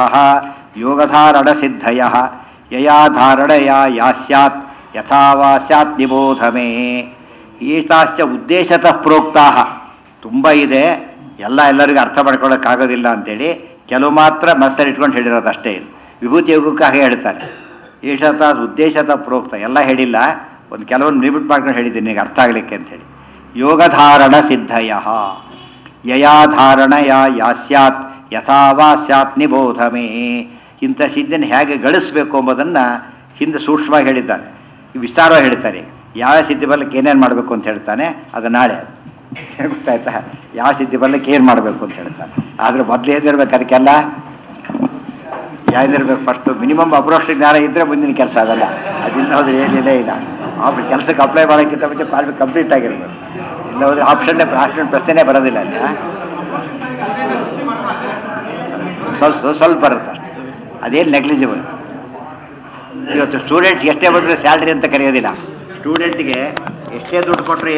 ಯೋಗಧಾರಣ ಸಿದ್ಧಯ ಯಯಾಧಾರಣಯ ಯಾ ಸ್ಯಾತ್ ಯಥಾವಾ ಸ್ಯಾತ್ ನಿಬೋಧ ಮೇ ಏತಾಶ್ಚ ಉದ್ದೇಶತಃ ಪ್ರೋಕ್ತಾ ತುಂಬ ಇದೆ ಎಲ್ಲ ಎಲ್ಲರಿಗೂ ಅರ್ಥ ಮಾಡ್ಕೊಳ್ಳೋಕ್ಕಾಗೋದಿಲ್ಲ ಅಂತೇಳಿ ಕೆಲವು ಮಾತ್ರ ಮನಸ್ಸಲ್ಲಿ ಇಟ್ಕೊಂಡು ಹೇಳಿರೋದು ಅಷ್ಟೇ ಇದು ವಿಭೂತಿ ಯೋಗಕ್ಕೆ ಹಾಗೆ ಹೇಳ್ತಾರೆ ಏಷತ ಉದ್ದೇಶತ ಪ್ರೋಕ್ತ ಎಲ್ಲ ಹೇಳಿಲ್ಲ ಒಂದು ಕೆಲವೊಂದು ಲಿಮಿಟ್ ಮಾಡ್ಕೊಂಡು ಹೇಳಿದ್ದೀನಿ ನಿನಗೆ ಅರ್ಥ ಆಗಲಿಕ್ಕೆ ಅಂತೇಳಿ ಯೋಗಧಾರಣ ಸಿದ್ಧಯ ಯಯಾಧಾರಣಯ ಯಾ ಸ್ಯಾತ್ ಯಥಾ ವಾ ಸ್ಯಾತ್ ನಿಬೋಧ ಮೇ ಇಂಥ ಸಿದ್ಧಿನ ಹೇಗೆ ಗಳಿಸಬೇಕು ಎಂಬುದನ್ನು ಹಿಂದೆ ಸೂಕ್ಷ್ಮವಾಗಿ ಹೇಳಿದ್ದಾನೆ ವಿಸ್ತಾರವಾಗಿ ಹೇಳ್ತಾರೆ ಯಾವ ಸಿದ್ಧಿ ಬರ್ಲಿಕ್ಕೆ ಏನೇನು ಮಾಡಬೇಕು ಅಂತ ಹೇಳ್ತಾನೆ ಅದು ನಾಳೆ ಗೊತ್ತಾಯ್ತಾ ಯಾವ ಸಿದ್ಧಿ ಬರ್ಲಿಕ್ಕೆ ಏನು ಮಾಡಬೇಕು ಅಂತ ಹೇಳ್ತಾನೆ ಆದರೆ ಮೊದಲು ಏನಿರ್ಬೇಕು ಅದಕ್ಕೆಲ್ಲ ಯಾವ್ದಿರ್ಬೇಕು ಫಸ್ಟು ಮಿನಿಮಮ್ ಅಪ್ರೋಕ್ಷ ಜ್ಞಾನ ಇದ್ದರೆ ಮುಂದಿನ ಕೆಲಸ ಆಗಲ್ಲ ಅದಿಲ್ಲ ಹೋದ್ರೆ ಏನಿದೆ ಇಲ್ಲ ಆಫ್ ಕೆಲಸಕ್ಕೆ ಅಪ್ಲೈ ಮಾಡೋಕ್ಕಿಂತ ಮುಂಚೆ ಕಾಲ್ ಕಂಪ್ಲೀಟ್ ಆಗಿರ್ಬೇಕು ಇಲ್ಲ ಹೋದ್ರೆ ಆಪ್ಷನ್ನೇ ಆಪ್ಷನ್ ಪ್ರಶ್ನೆನೇ ಬರೋದಿಲ್ಲ ಅಲ್ಲಿ ಆ? ಸ್ವಲ್ಪ ಸ್ವಲ್ಪ ಸ್ವಲ್ಪ ಬರುತ್ತೆ ಅಷ್ಟೇ ಅದೇನು ನೆಗ್ಲಿಜಿಬಲ್ ಇವತ್ತು ಸ್ಟೂಡೆಂಟ್ಸ್ ಎಷ್ಟೇ ಬಂದರೆ ಸ್ಯಾಲ್ರಿ ಅಂತ ಕರೆಯೋದಿಲ್ಲ ಸ್ಟೂಡೆಂಟ್ಗೆ ಎಷ್ಟೇ ದುಡ್ಡು ಕೊಟ್ಟರೆ